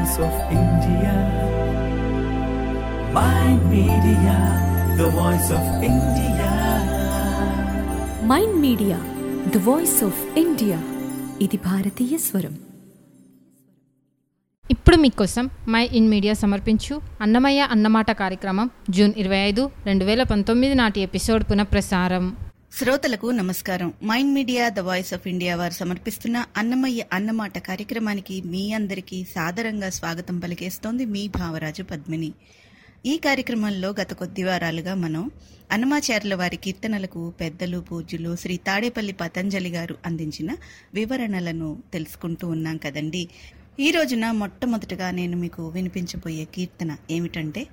voice of India. My media, the voice of India. Mind Media the voice of India ఇది భారతీయ స్వరం ఇప్పుడు మీకోసం మై ఇన్ మీడియా సమర్పించు అన్నమయ్య అన్నమాట కార్యక్రమం జూన్ ఇరవై ఐదు రెండు వేల పంతొమ్మిది నాటి ఎపిసోడ్ పునఃప్రసారం శ్రోతలకు నమస్కారం Mind Media the voice of India వారు సమర్పిస్తున్న అన్నమయ్య అన్నమాట కార్యక్రమానికి మీ అందరికీ సాదరంగా స్వాగతం పలికేస్తోంది మీ భావరాజు పద్మిని ఈ కార్యక్రమంలో గత కొద్ది వారాలుగా మనం అన్నమాచార్యుల వారి కీర్తనలకు పెద్దలు పూజ్యులు శ్రీ తాడేపల్లి పతంజలి గారు అందించిన వివరణలను తెలుసుకుంటూ ఉన్నాం కదండి ఈ రోజున మొట్టమొదటగా నేను మీకు వినిపించబోయే కీర్తన ఏమిటంటే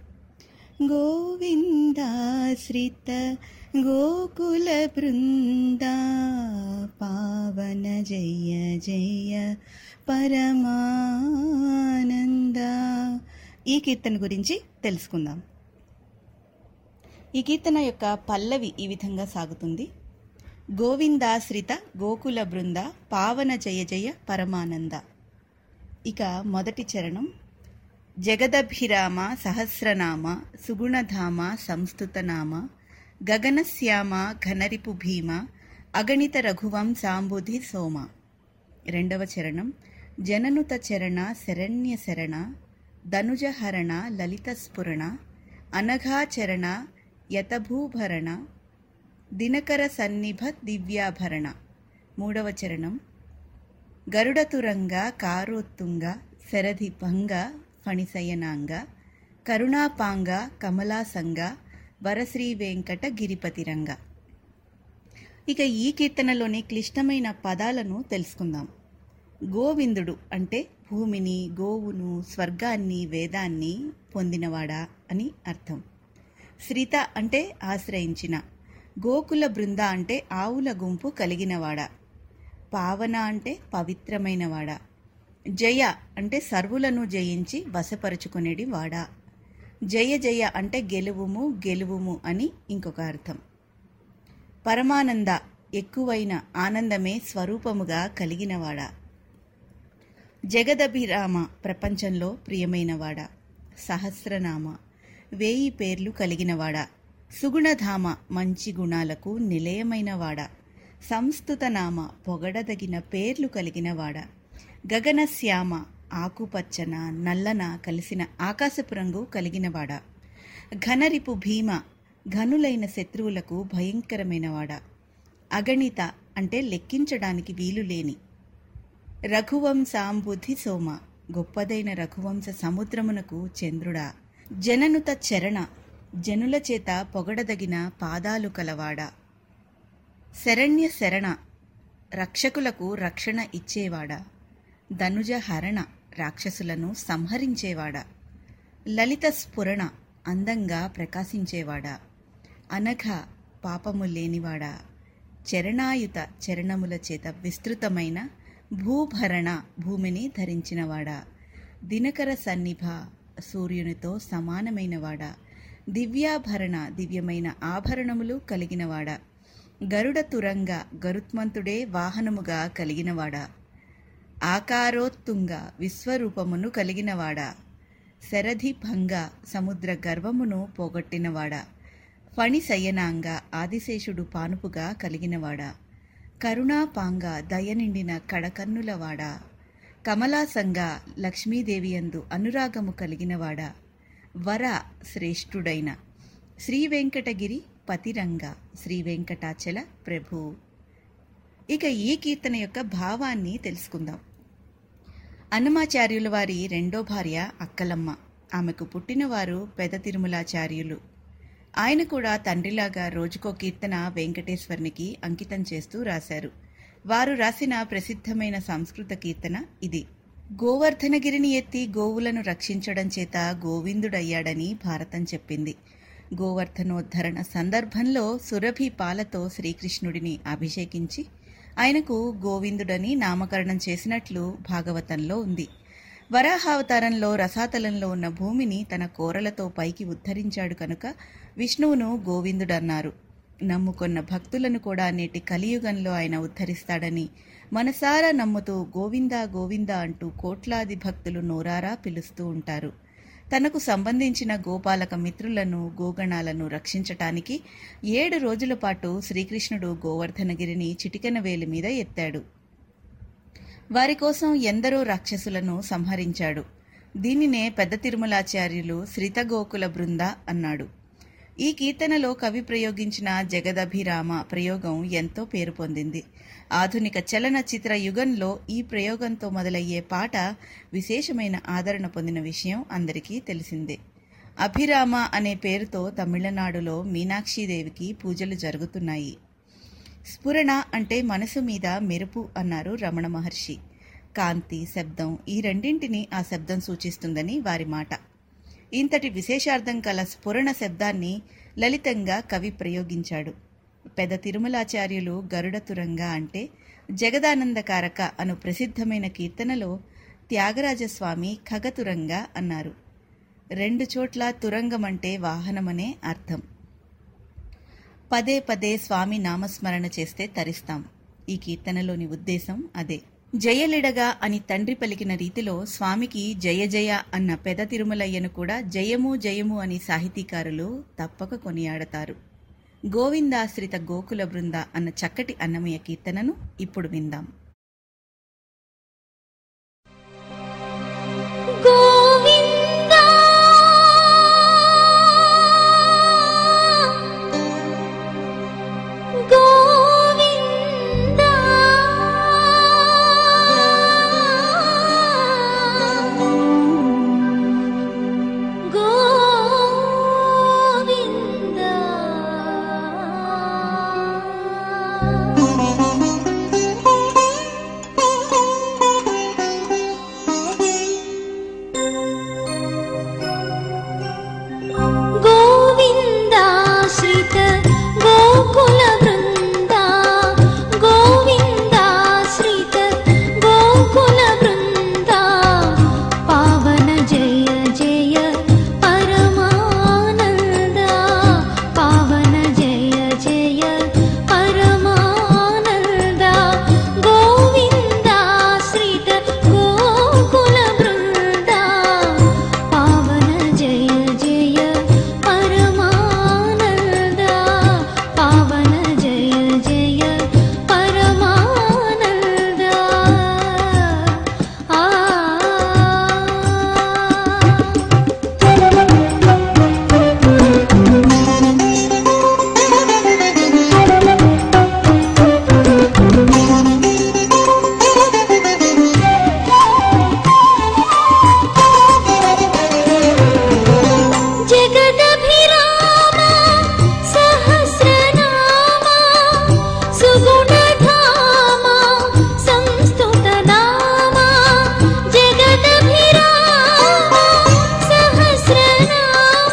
గోవిందాశ్రిత గోకుల బృంద పావన జయ జయ పరమానంద ఈ కీర్తన గురించి తెలుసుకుందాం ఈ కీర్తన యొక్క పల్లవి ఈ విధంగా సాగుతుంది గోవిందాశ్రిత గోకుల బృంద పావన జయ జయ పరమానంద ఇక మొదటి చరణం జగదభిరామ సహస్రనామ సుగుణధామ సంస్థుతనామ గగనశ్యామ ఘనరిపు భీమ అగణిత రఘువం సాంబుధి సోమ రెండవ చరణం జననుత చరణ శరణ్య శరణ ధనుజహరణ లలిత స్ఫురణ అనఘాచరణ యతభూభరణ దినకర సన్నిభ దివ్యాభరణ మూడవ చరణం గరుడతురంగ కారోత్తుంగ శరధిభంగ ఫణిశయనాంగ కరుణాపాంగ కమలాసంగ వరశ్రీ వెంకట గిరిపతిరంగ ఇక ఈ కీర్తనలోని క్లిష్టమైన పదాలను తెలుసుకుందాం గోవిందుడు అంటే భూమిని గోవును స్వర్గాన్ని వేదాన్ని పొందినవాడా అని అర్థం శ్రిత అంటే ఆశ్రయించిన గోకుల బృంద అంటే ఆవుల గుంపు కలిగినవాడా పావన అంటే పవిత్రమైనవాడా జయ అంటే సర్వులను జయించి వశపరుచుకునేది వాడా జయ జయ అంటే గెలువుము గెలువుము అని ఇంకొక అర్థం పరమానంద ఎక్కువైన ఆనందమే స్వరూపముగా కలిగినవాడా జగదభిరామ ప్రపంచంలో ప్రియమైనవాడా సహస్రనామ వేయి పేర్లు కలిగినవాడా సుగుణధామ మంచి గుణాలకు నిలయమైనవాడా సంస్థుతనామ పొగడదగిన పేర్లు కలిగినవాడా గగనశ్యామ ఆకుపచ్చన నల్లన కలిసిన ఆకాశపు రంగు కలిగినవాడా ఘనరిపు భీమ ఘనులైన శత్రువులకు భయంకరమైనవాడా అగణిత అంటే లెక్కించడానికి వీలు లేని రఘువంశాంబుధి సోమ గొప్పదైన రఘువంశ సముద్రమునకు చంద్రుడా జననుత చరణ జనుల చేత పొగడదగిన పాదాలు కలవాడా శరణ్య శరణ రక్షకులకు రక్షణ ఇచ్చేవాడా ధనుజ హరణ రాక్షసులను సంహరించేవాడా లలిత స్ఫురణ అందంగా ప్రకాశించేవాడా అనఘ పాపము లేనివాడా చరణాయుత చరణముల చేత విస్తృతమైన భూభరణ భూమిని ధరించినవాడా దినకర సన్నిభ సూర్యునితో సమానమైనవాడా దివ్యాభరణ దివ్యమైన ఆభరణములు కలిగినవాడా గరుడ తురంగ గరుత్మంతుడే వాహనముగా కలిగినవాడా ఆకారోత్తుంగ విశ్వరూపమును కలిగినవాడా శరధి భంగ సముద్ర గర్వమును పోగొట్టినవాడా ఫణి శయనాంగ ఆదిశేషుడు పానుపుగా కలిగినవాడా కరుణాపాంగ దయనిండిన కడకన్నులవాడా కమలాసంగ లక్ష్మీదేవియందు అనురాగము కలిగినవాడా వర శ్రేష్ఠుడైన శ్రీ వెంకటగిరి పతిరంగ శ్రీ వెంకటాచల ప్రభు ఇక ఈ కీర్తన యొక్క భావాన్ని తెలుసుకుందాం అన్నమాచార్యుల వారి రెండో భార్య అక్కలమ్మ ఆమెకు పుట్టినవారు పెద తిరుమలాచార్యులు ఆయన కూడా తండ్రిలాగా రోజుకో కీర్తన వెంకటేశ్వరునికి అంకితం చేస్తూ రాశారు వారు రాసిన ప్రసిద్ధమైన సంస్కృత కీర్తన ఇది గోవర్ధనగిరిని ఎత్తి గోవులను రక్షించడం చేత గోవిందుడయ్యాడని భారతం చెప్పింది గోవర్ధనోద్ధరణ సందర్భంలో సురభి పాలతో శ్రీకృష్ణుడిని అభిషేకించి ఆయనకు గోవిందుడని నామకరణం చేసినట్లు భాగవతంలో ఉంది వరాహావతారంలో రసాతలంలో ఉన్న భూమిని తన కోరలతో పైకి ఉద్ధరించాడు కనుక విష్ణువును గోవిందుడన్నారు నమ్ముకొన్న భక్తులను కూడా నేటి కలియుగంలో ఆయన ఉద్ధరిస్తాడని మనసారా నమ్ముతూ గోవిందా గోవిందా అంటూ కోట్లాది భక్తులు నోరారా పిలుస్తూ ఉంటారు తనకు సంబంధించిన గోపాలక మిత్రులను గోగణాలను రక్షించటానికి ఏడు రోజుల పాటు శ్రీకృష్ణుడు గోవర్ధనగిరిని చిటికెన వేలి మీద ఎత్తాడు వారి కోసం ఎందరో రాక్షసులను సంహరించాడు దీనినే పెద్ద తిరుమలాచార్యులు శ్రితగోకుల బృంద అన్నాడు ఈ కీర్తనలో కవి ప్రయోగించిన జగదభిరామ ప్రయోగం ఎంతో పేరు పొందింది ఆధునిక చలనచిత్ర యుగంలో ఈ ప్రయోగంతో మొదలయ్యే పాట విశేషమైన ఆదరణ పొందిన విషయం అందరికీ తెలిసిందే అభిరామ అనే పేరుతో తమిళనాడులో మీనాక్షీదేవికి పూజలు జరుగుతున్నాయి స్ఫురణ అంటే మనసు మీద మెరుపు అన్నారు రమణ మహర్షి కాంతి శబ్దం ఈ రెండింటిని ఆ శబ్దం సూచిస్తుందని వారి మాట ఇంతటి విశేషార్థం కల స్ఫురణ శబ్దాన్ని లలితంగా కవి ప్రయోగించాడు పెద తిరుమలాచార్యులు గరుడతురంగ అంటే జగదానందకారక అను ప్రసిద్ధమైన కీర్తనలో త్యాగరాజస్వామి ఖగతురంగ అన్నారు రెండు చోట్ల తురంగం అంటే వాహనమనే అర్థం పదే పదే స్వామి నామస్మరణ చేస్తే తరిస్తాం ఈ కీర్తనలోని ఉద్దేశం అదే జయలిడగా అని తండ్రి పలికిన రీతిలో స్వామికి జయ జయ అన్న పెద తిరుమలయ్యను కూడా జయము జయము అని సాహితీకారులు తప్పక కొనియాడతారు గోవిందాశ్రిత గోకుల బృంద అన్న చక్కటి అన్నమయ్య కీర్తనను ఇప్పుడు విందాం గోవిందా గోవిందా గోవిందా గోవిందాశ్రిత గోకుల బృందా గోవిందాశ్రిత గోకుల బృందా పావన జయ జయ పరమానంద పావన జయ జయ పరమానంద గోవిందాశ్రిత గోకుల బృందా పావన జయ జయ పరమానంద పావన జయ జయ పరమానంద ఆ జగదభిరామ సహస్రనామ సుగుణధామ సంస్తుతనామ జగదభిరామ సహస్రనామ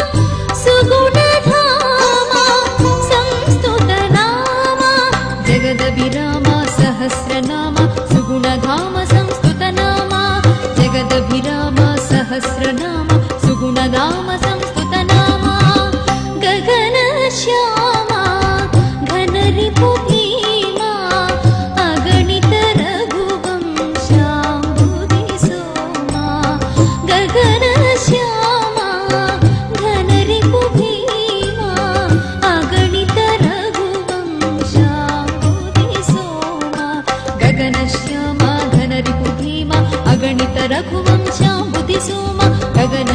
సుగుణధామ సంస్తుతనామ జగదభిరామ సహస్రనామ సుగుణధామ సంస్తుతనామ జగదభిరామ సహస్రనామ సుగుణధామ సంస్తుతనామ గగన శ్యామ ఘనరిపు భీమా అగణిత రఘువంశాంబుది సోమా గగన శ్యామ ఘనరిపు భీమా అగణిత రఘువంశాంబుది సోమా గగన శ్యామ ఘనరిపు భీమా అగణిత రఘువంశాంబుది సోమ గగన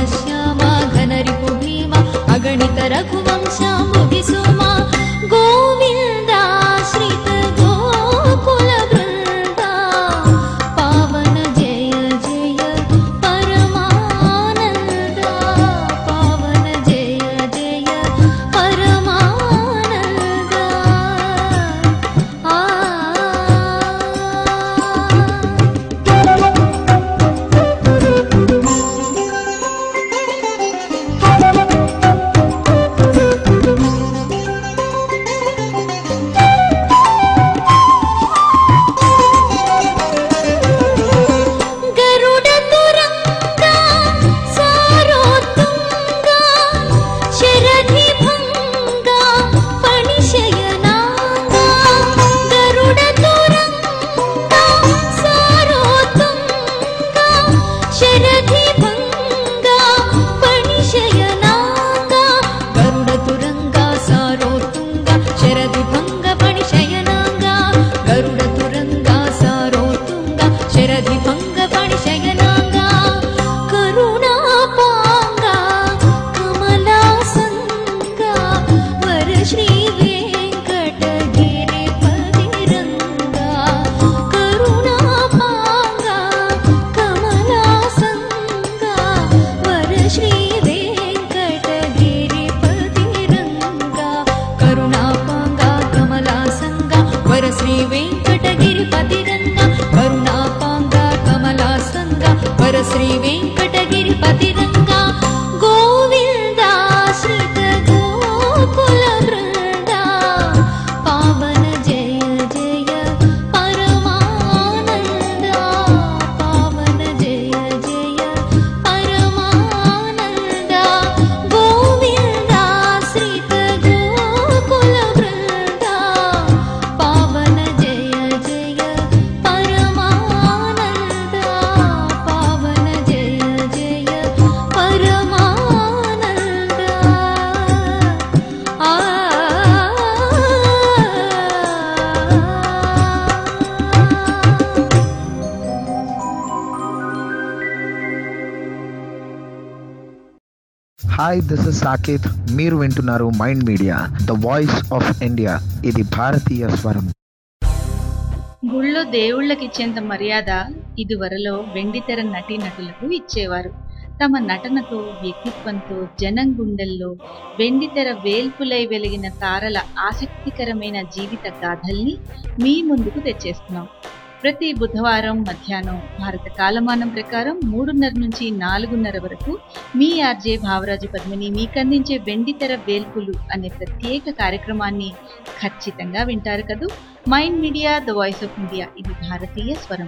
హాయ్ దిస్ ఇస్ సాకేత్ మీరు వింటున్నారు Mind Media the voice of India ఇది భారతీయ స్వరం గుళ్ళో దేవుళ్ళకి ఇచ్చేంత మర్యాద ఇదివరలో వెండితెర నటీ నటులకు ఇచ్చేవారు తమ నటనతో వ్యక్తిత్వంతో జనం గుండెల్లో వెండితెర వేల్పులై వెలిగిన తారల ఆసక్తికరమైన జీవిత గాథల్ని మీ ముందుకు తెచ్చేస్తున్నాం ప్రతి బుధవారం మధ్యాహ్నం భారత కాలమానం ప్రకారం మూడున్నర నుంచి నాలుగున్నర వరకు మీ ఆర్జే భావరాజు పద్మిని మీకందించే వెండితెర వేల్పులు అనే ప్రత్యేక కార్యక్రమాన్ని ఖచ్చితంగా వింటారు కదూ Mind Media the voice of India ఇది భారతీయ స్వరం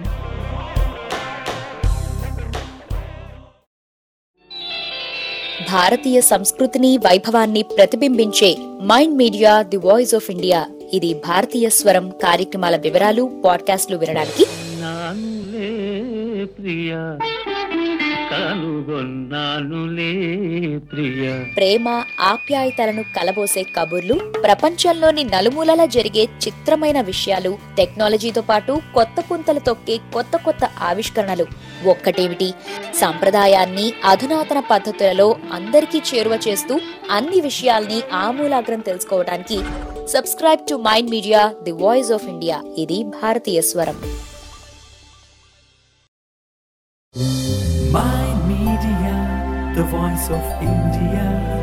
భారతీయ సంస్కృతిని వైభవాన్ని ప్రతిబింబించే Mind Media the voice of India ఇది భారతీయ స్వరం కార్యక్రమాల వివరాలు పాడ్కాస్ట్లు వినడానికి నానులే ప్రియ కనుగొన్నానులే ప్రియ ప్రేమ ఆప్యాయతలను కలబోసే కబుర్లు ప్రపంచంలోని నలుమూలల జరిగే చిత్రమైన విషయాలు టెక్నాలజీతో పాటు కొత్త పుంతలు తొక్కే కొత్త కొత్త ఆవిష్కరణలు ఒక్కటేమిటి సంప్రదాయాన్ని అధునాతన పద్ధతులలో అందరికీ చేరువ చేస్తూ అన్ని విషయాల్ని ఆమూలాగ్రం తెలుసుకోవడానికి subscribe to Mind Media the voice of India ఇది భారతీయ స్వరం Mind Media, the voice of India.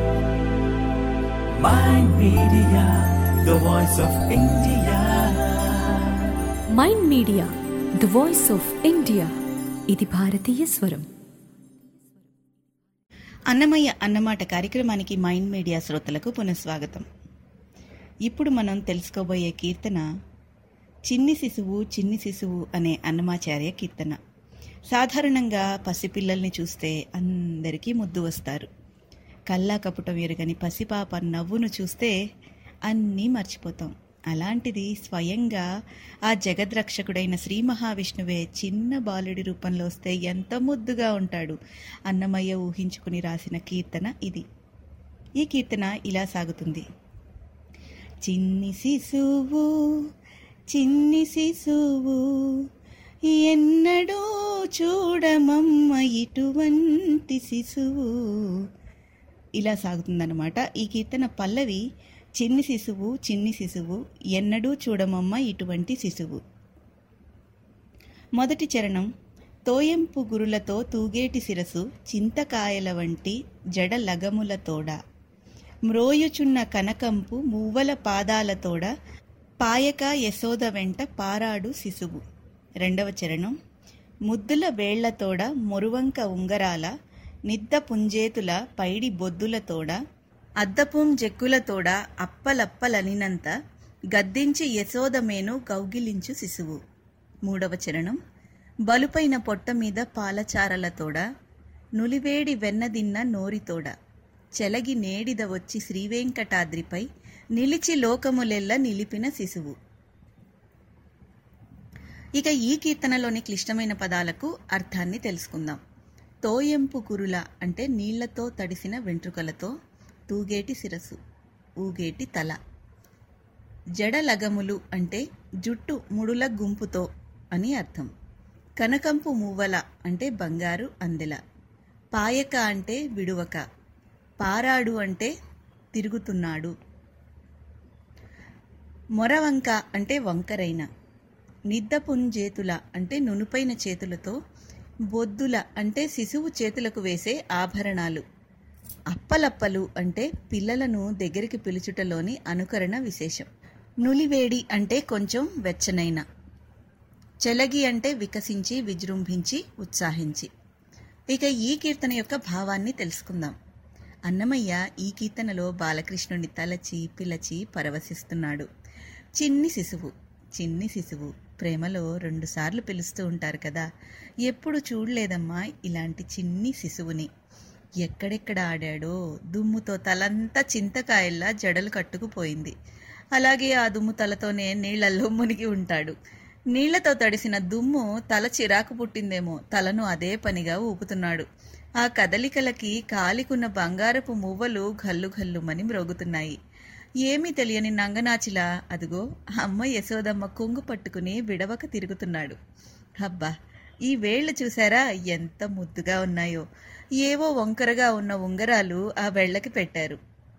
Mind Media, the voice of India. Mind Media the voice of India ఇది భారతీయ స్వరం అన్నమయ్య అన్నమాట కార్యక్రమానికి మైండ్ మీడియా శ్రోతలకు పునఃస్వాగతం ఇప్పుడు మనం తెలుసుకోబోయే కీర్తన చిన్ని శిశువు చిన్ని శిశువు అనే అన్నమాచార్య కీర్తన సాధారణంగా పసిపిల్లల్ని చూస్తే అందరికీ ముద్దు వస్తారు కల్లా కపుటం ఎరుగని పసిపాప నవ్వును చూస్తే అన్నీ మర్చిపోతాం అలాంటిది స్వయంగా ఆ జగద్రక్షకుడైన శ్రీ మహావిష్ణువే చిన్న బాలుడి రూపంలో వస్తే ఎంత ముద్దుగా ఉంటాడు అన్నమయ్య ఊహించుకుని రాసిన కీర్తన ఇది ఈ కీర్తన ఇలా సాగుతుంది చిన్ని శిశువు చిన్ని శిశువు ఎన్నడూ చూడమమ్మ ఇటువంటి శిశువు ఇలా సాగుతుందన్నమాట ఈ కీర్తన పల్లవి చిన్ని శిశువు చిన్ని శిశువు ఎన్నడూ చూడమమ్మ ఇటువంటి శిశువు మొదటి చరణం తోయంపు గురులతో తూగేటి శిరసు చింతకాయల వంటి జడ లగములతోడ మ్రోయుచున్న కనకంపు మువ్వల పాదాలతోడ పాయక యశోద వెంట పారాడు శిశువు రెండవ చరణం ముద్దుల వేళ్లతోడ మొరువంక ఉంగరాల నిద్ద పుంజేతుల పైడి బొద్దులతోడ అద్దపుం జక్కులతోడ అప్పలప్పలనినంత గద్దించి యశోదమేను కౌగిలించు శిశువు మూడవ చరణం బలుపైన పొట్ట మీద పాలచారలతోడ నులివేడి వెన్నదిన్న నోరితోడ చెలగి నేడిద వచ్చి శ్రీవేంకటాద్రిపై నిలిచి లోకములెల్ల నిలిపిన శిశువు ఇక ఈ కీర్తనలోని క్లిష్టమైన పదాలకు అర్థాన్ని తెలుసుకుందాం తోయంపు కురుల అంటే నీళ్లతో తడిసిన వెంట్రుకలతో తూగేటి శిరసు ఊగేటి తల జడలగములు అంటే జుట్టు ముడుల గుంపుతో అని అర్థం కనకంపు మువ్వల అంటే బంగారు అందెల పాయక అంటే విడువక పారాడు అంటే తిరుగుతున్నాడు మొరవంక అంటే వంకరైన నిద్దపుంజేతుల అంటే నునుపైన చేతులతో బొద్దుల అంటే శిశువు చేతులకు వేసే ఆభరణాలు అప్పలప్పలు అంటే పిల్లలను దగ్గరికి పిలుచుటలోని అనుకరణ విశేషం నులివేడి అంటే కొంచెం వెచ్చనైన చెలగి అంటే వికసించి విజృంభించి ఉత్సాహించి ఇక ఈ కీర్తన యొక్క భావాన్ని తెలుసుకుందాం అన్నమయ్య ఈ కీర్తనలో బాలకృష్ణుని తలచి పిలచి పరవశిస్తున్నాడు చిన్ని శిశువు చిన్ని శిశువు ప్రేమలో రెండుసార్లు పిలుస్తూ ఉంటారు కదా ఎప్పుడు చూడలేదమ్మా ఇలాంటి చిన్ని శిశువుని ఎక్కడెక్కడ ఆడాడో దుమ్ముతో తలంతా చింతకాయల్లా జడలు కట్టుకుపోయింది అలాగే ఆ దుమ్ము తలతోనే నీళ్లలో మునిగి ఉంటాడు నీళ్లతో తడిసిన దుమ్ము తల చిరాకు పుట్టిందేమో తలను అదే పనిగా ఊపుతున్నాడు ఆ కదలికలకి కాలికున్న బంగారపు మువ్వలు గల్లు గల్లుమని మ్రోగుతున్నాయి ఏమీ తెలియని నంగనాచిలా అదిగో అమ్మ యశోదమ్మ కొంగు పట్టుకుని విడవక తిరుగుతున్నాడు అబ్బా ఈ వేళ్లు చూసారా ఎంత ముద్దుగా ఉన్నాయో ఏవో వంకరగా ఉన్న ఉంగరాలు ఆ వేళ్లకి పెట్టారు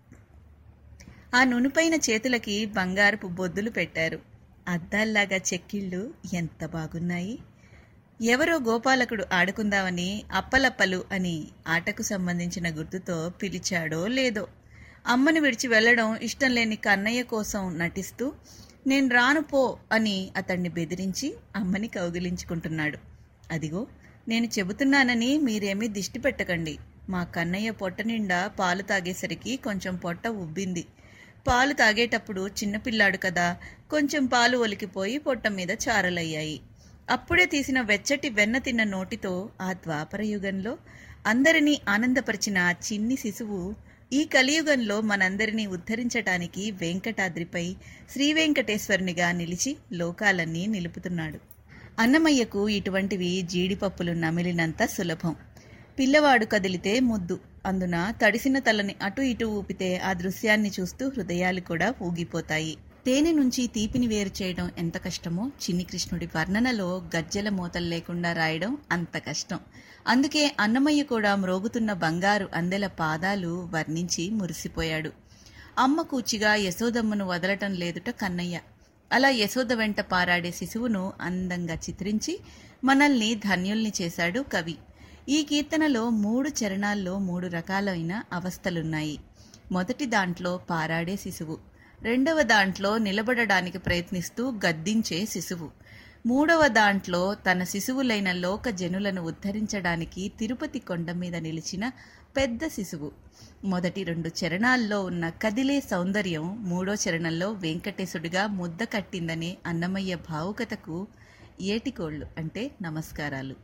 ఆ నునుపైన చేతులకి బంగారపు బొద్దులు పెట్టారు అద్దాల్లాగా చెక్కిళ్ళు ఎంత బాగున్నాయి ఎవరో గోపాలకుడు ఆడుకుందామని అప్పలప్పలు అని ఆటకు సంబంధించిన గుర్తుతో పిలిచాడో లేదో అమ్మని విడిచి వెళ్ళడం ఇష్టం లేని కన్నయ్య కోసం నటిస్తూ నేను రాను పో అని అతన్ని బెదిరించి అమ్మని కౌగిలించుకుంటున్నాడు అదిగో నేను చెబుతున్నానని మీరేమీ దిష్టి పెట్టకండి మా కన్నయ్య పొట్ట నిండా పాలు తాగేసరికి కొంచెం పొట్ట ఉబ్బింది పాలు తాగేటప్పుడు చిన్నపిల్లాడు కదా కొంచెం పాలు ఒలికిపోయి పొట్ట మీద చారలయ్యాయి అప్పుడే తీసిన వెచ్చటి వెన్న తిన్న నోటితో ఆ ద్వాపర యుగంలో అందరినీ ఆనందపరిచిన ఆ చిన్ని శిశువు ఈ కలియుగంలో మనందరినీ ఉద్ధరించటానికి వెంకటాద్రిపై శ్రీ వెంకటేశ్వరునిగా నిలిచి లోకాలన్నీ నిలుపుతున్నాడు అన్నమయ్యకు ఇటువంటివి జీడిపప్పులు నమిలినంత సులభం పిల్లవాడు కదిలితే ముద్దు అందున తడిసిన తలని అటు ఇటు ఊపితే ఆ దృశ్యాన్ని చూస్తూ హృదయాలు కూడా ఊగిపోతాయి తేనె నుంచి తీపిని వేరు చేయడం ఎంత కష్టమో చిన్ని కృష్ణుడి వర్ణనలో గజ్జెల మూతలు లేకుండా రాయడం అంత కష్టం అందుకే అన్నమయ్య కూడా మ్రోగుతున్న బంగారు అందెల పాదాలు వర్ణించి మురిసిపోయాడు అమ్మ కూచిగా యశోదమ్మను వదలటం లేదుట కన్నయ్య అలా యశోద వెంట పారాడే శిశువును అందంగా చిత్రించి మనల్ని ధన్యుల్ని చేశాడు కవి ఈ కీర్తనలో మూడు చరణాల్లో మూడు రకాలైన అవస్థలున్నాయి మొదటి దాంట్లో పారాడే శిశువు రెండవ దాంట్లో నిలబడడానికి ప్రయత్నిస్తూ గద్దించే శిశువు మూడవ దాంట్లో తన శిశువులైన లోక జనులను ఉద్ధరించడానికి తిరుపతి కొండ మీద నిలిచిన పెద్ద శిశువు మొదటి రెండు చరణాల్లో ఉన్న కదిలే సౌందర్యం మూడో చరణంలో వెంకటేశుడిగా ముద్ద కట్టిందనే అన్నమయ్య భావుకతకు ఏటికోళ్లు అంటే నమస్కారాలు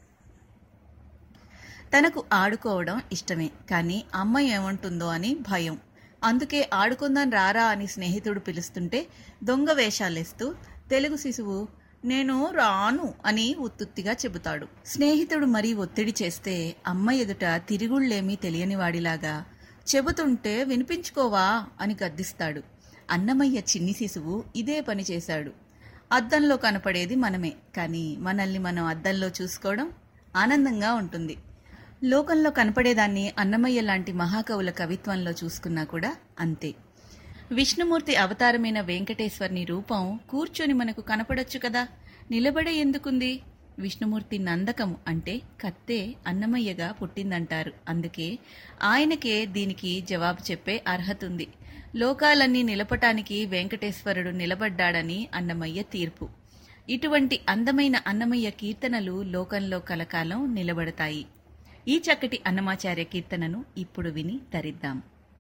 తనకు ఆడుకోవడం ఇష్టమే కానీ అమ్మ ఏమంటుందో అని భయం అందుకే ఆడుకుందాం రారా అని స్నేహితుడు పిలుస్తుంటే దొంగ వేషాలేస్తూ తెలుగు శిశువు నేను రాను అని ఉత్తుత్తిగా చెబుతాడు స్నేహితుడు మరీ ఒత్తిడి చేస్తే అమ్మ ఎదుట తిరుగుళ్ళేమీ తెలియని వాడిలాగా చెబుతుంటే వినిపించుకోవా అని గద్దిస్తాడు అన్నమయ్య చిన్ని శిశువు ఇదే పని చేశాడు అద్దంలో కనపడేది మనమే కానీ మనల్ని మనం అద్దంలో చూసుకోవడం ఆనందంగా ఉంటుంది లోకంలో కనపడేదాన్ని అన్నమయ్య లాంటి మహాకవుల కవిత్వంలో చూసుకున్నా కూడా అంతే విష్ణుమూర్తి అవతారమైన వెంకటేశ్వర్ని రూపం కూర్చొని మనకు కనపడొచ్చు కదా నిలబడే ఎందుకుంది విష్ణుమూర్తి నందకం అంటే కత్తే అన్నమయ్యగా పుట్టిందంటారు అందుకే ఆయనకే దీనికి జవాబు చెప్పే అర్హత ఉంది లోకాలన్నీ నిలపటానికి వెంకటేశ్వరుడు నిలబడ్డాడని అన్నమయ్య తీర్పు ఇటువంటి అందమైన అన్నమయ్య కీర్తనలు లోకంలో కలకాలం నిలబడతాయి ఈ చక్కటి అన్నమాచార్య కీర్తనను ఇప్పుడు విని తరిద్దాం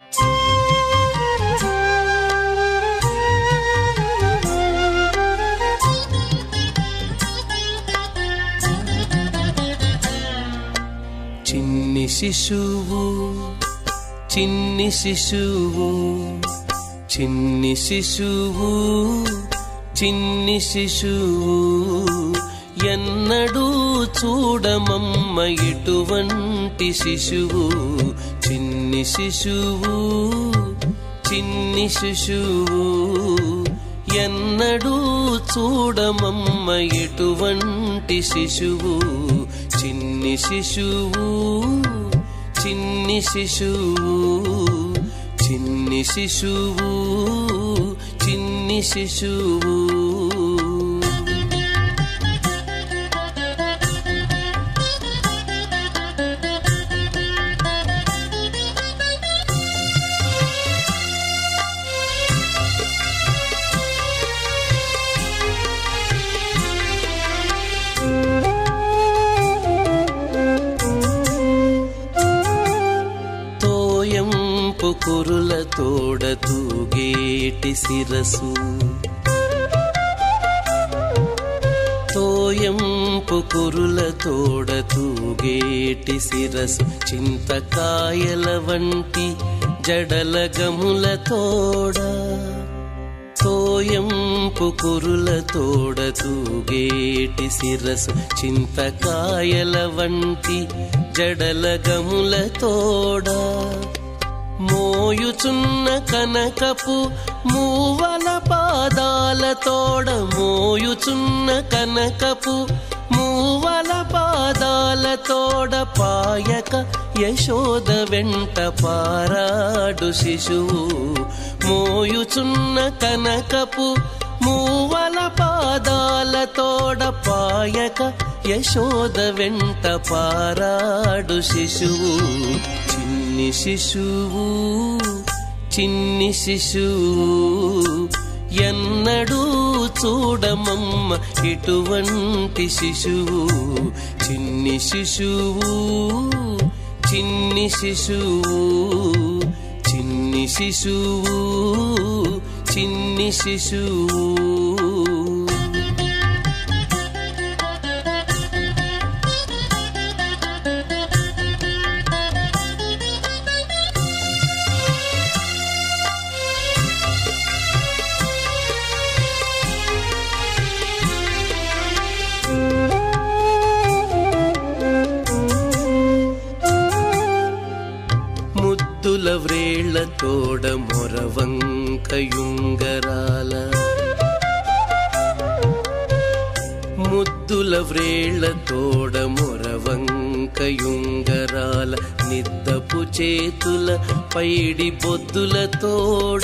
చిన్ని శిశువు చిన్ని శిశువు చిన్ని శిశువు చిన్ని శిశువు ఎన్నడూ చూడమమ్మ ఇటువంటి శిశువు చిన్ని శిశువు చిన్ని శిశువు ఎన్నడూ చూడమమ్మ ఎటువంటి శిశువు చిన్ని శిశువు చిన్ని శిశువు చిన్ని శిశువు చిన్ని శిశువు తోయంపు కురుల తోడ తూగేటి శిరసు తోయంపు కురుల తోడ తూగేటి శిరసు చింతకాయల వంటి జడల గముల తోడ తోయంపు కురుల తోడ తూగేటి శిరసు చింతకాయల వంటి జడల గముల తోడ మోయుచున్న కనకపు మూవల పాదాల తోడ మోయుచున్న కనకపు మూవల పాదాలతోడ పాయక యశోద వెంట పారాడు శిశువు మోయుచున్న కనకపు మూవల పాదాలతోడ పాయక యశోద వెంట పారాడు శిశువు చిన్ని శిశువు చిన్ని శిశువు ఎన్నడూ చూడమమ్మ ఇటువంటి శిశువు చిన్ని శిశువు చిన్ని శిశువు చిన్ని శిశువు చిన్ని శిశువు ముద్దుల వ్రేళ్ల తోడ మొరవంకయుంగరాల ముద్దుల వ్రేళ్ల తోడ మొరవంకయుంగరాల నిద్దపు చేతుల పైడి బొద్దుల తోడ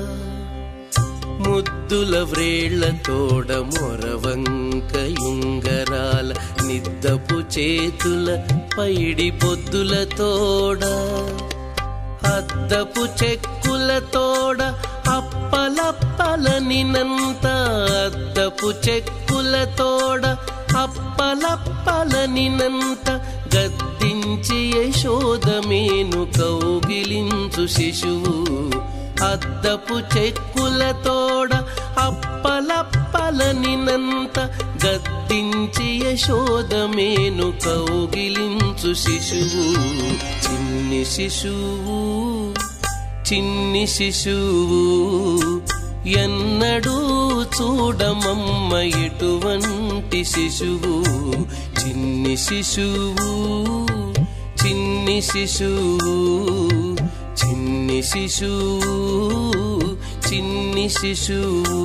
ముద్దుల వ్రేళ్ల తోడ మొరవంకయుంగరాల నిద్దపు చేతుల పైడి బొద్దుల తోడ అద్దపు చెక్కుల తోడ అప్పలప్పలనినంత అద్దపు చెక్కుల తోడ అప్పలప్పలనినంత గద్దించి యశోదమేను కౌగిలించు శిశువు అద్దపు చెక్కుల తోడ అప్పలప్పలనినంత గద్దించి యశోదమేను కౌగిలించు శిశువు చిన్ని శిశువు చిన్ని శిశువు ఎన్నడూ చూడమమ్మ ఎటువంటి శిశువు చిన్ని శిశువు చిన్ని శిశువు చిన్ని శిశువు చిన్ని శిశువు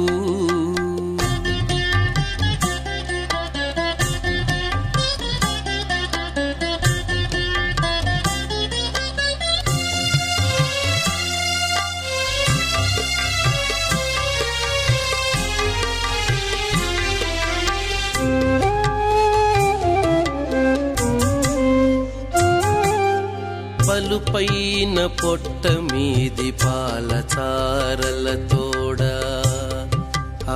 పలుపైన పొట్ట మీది పాల చారల తోడ ఆ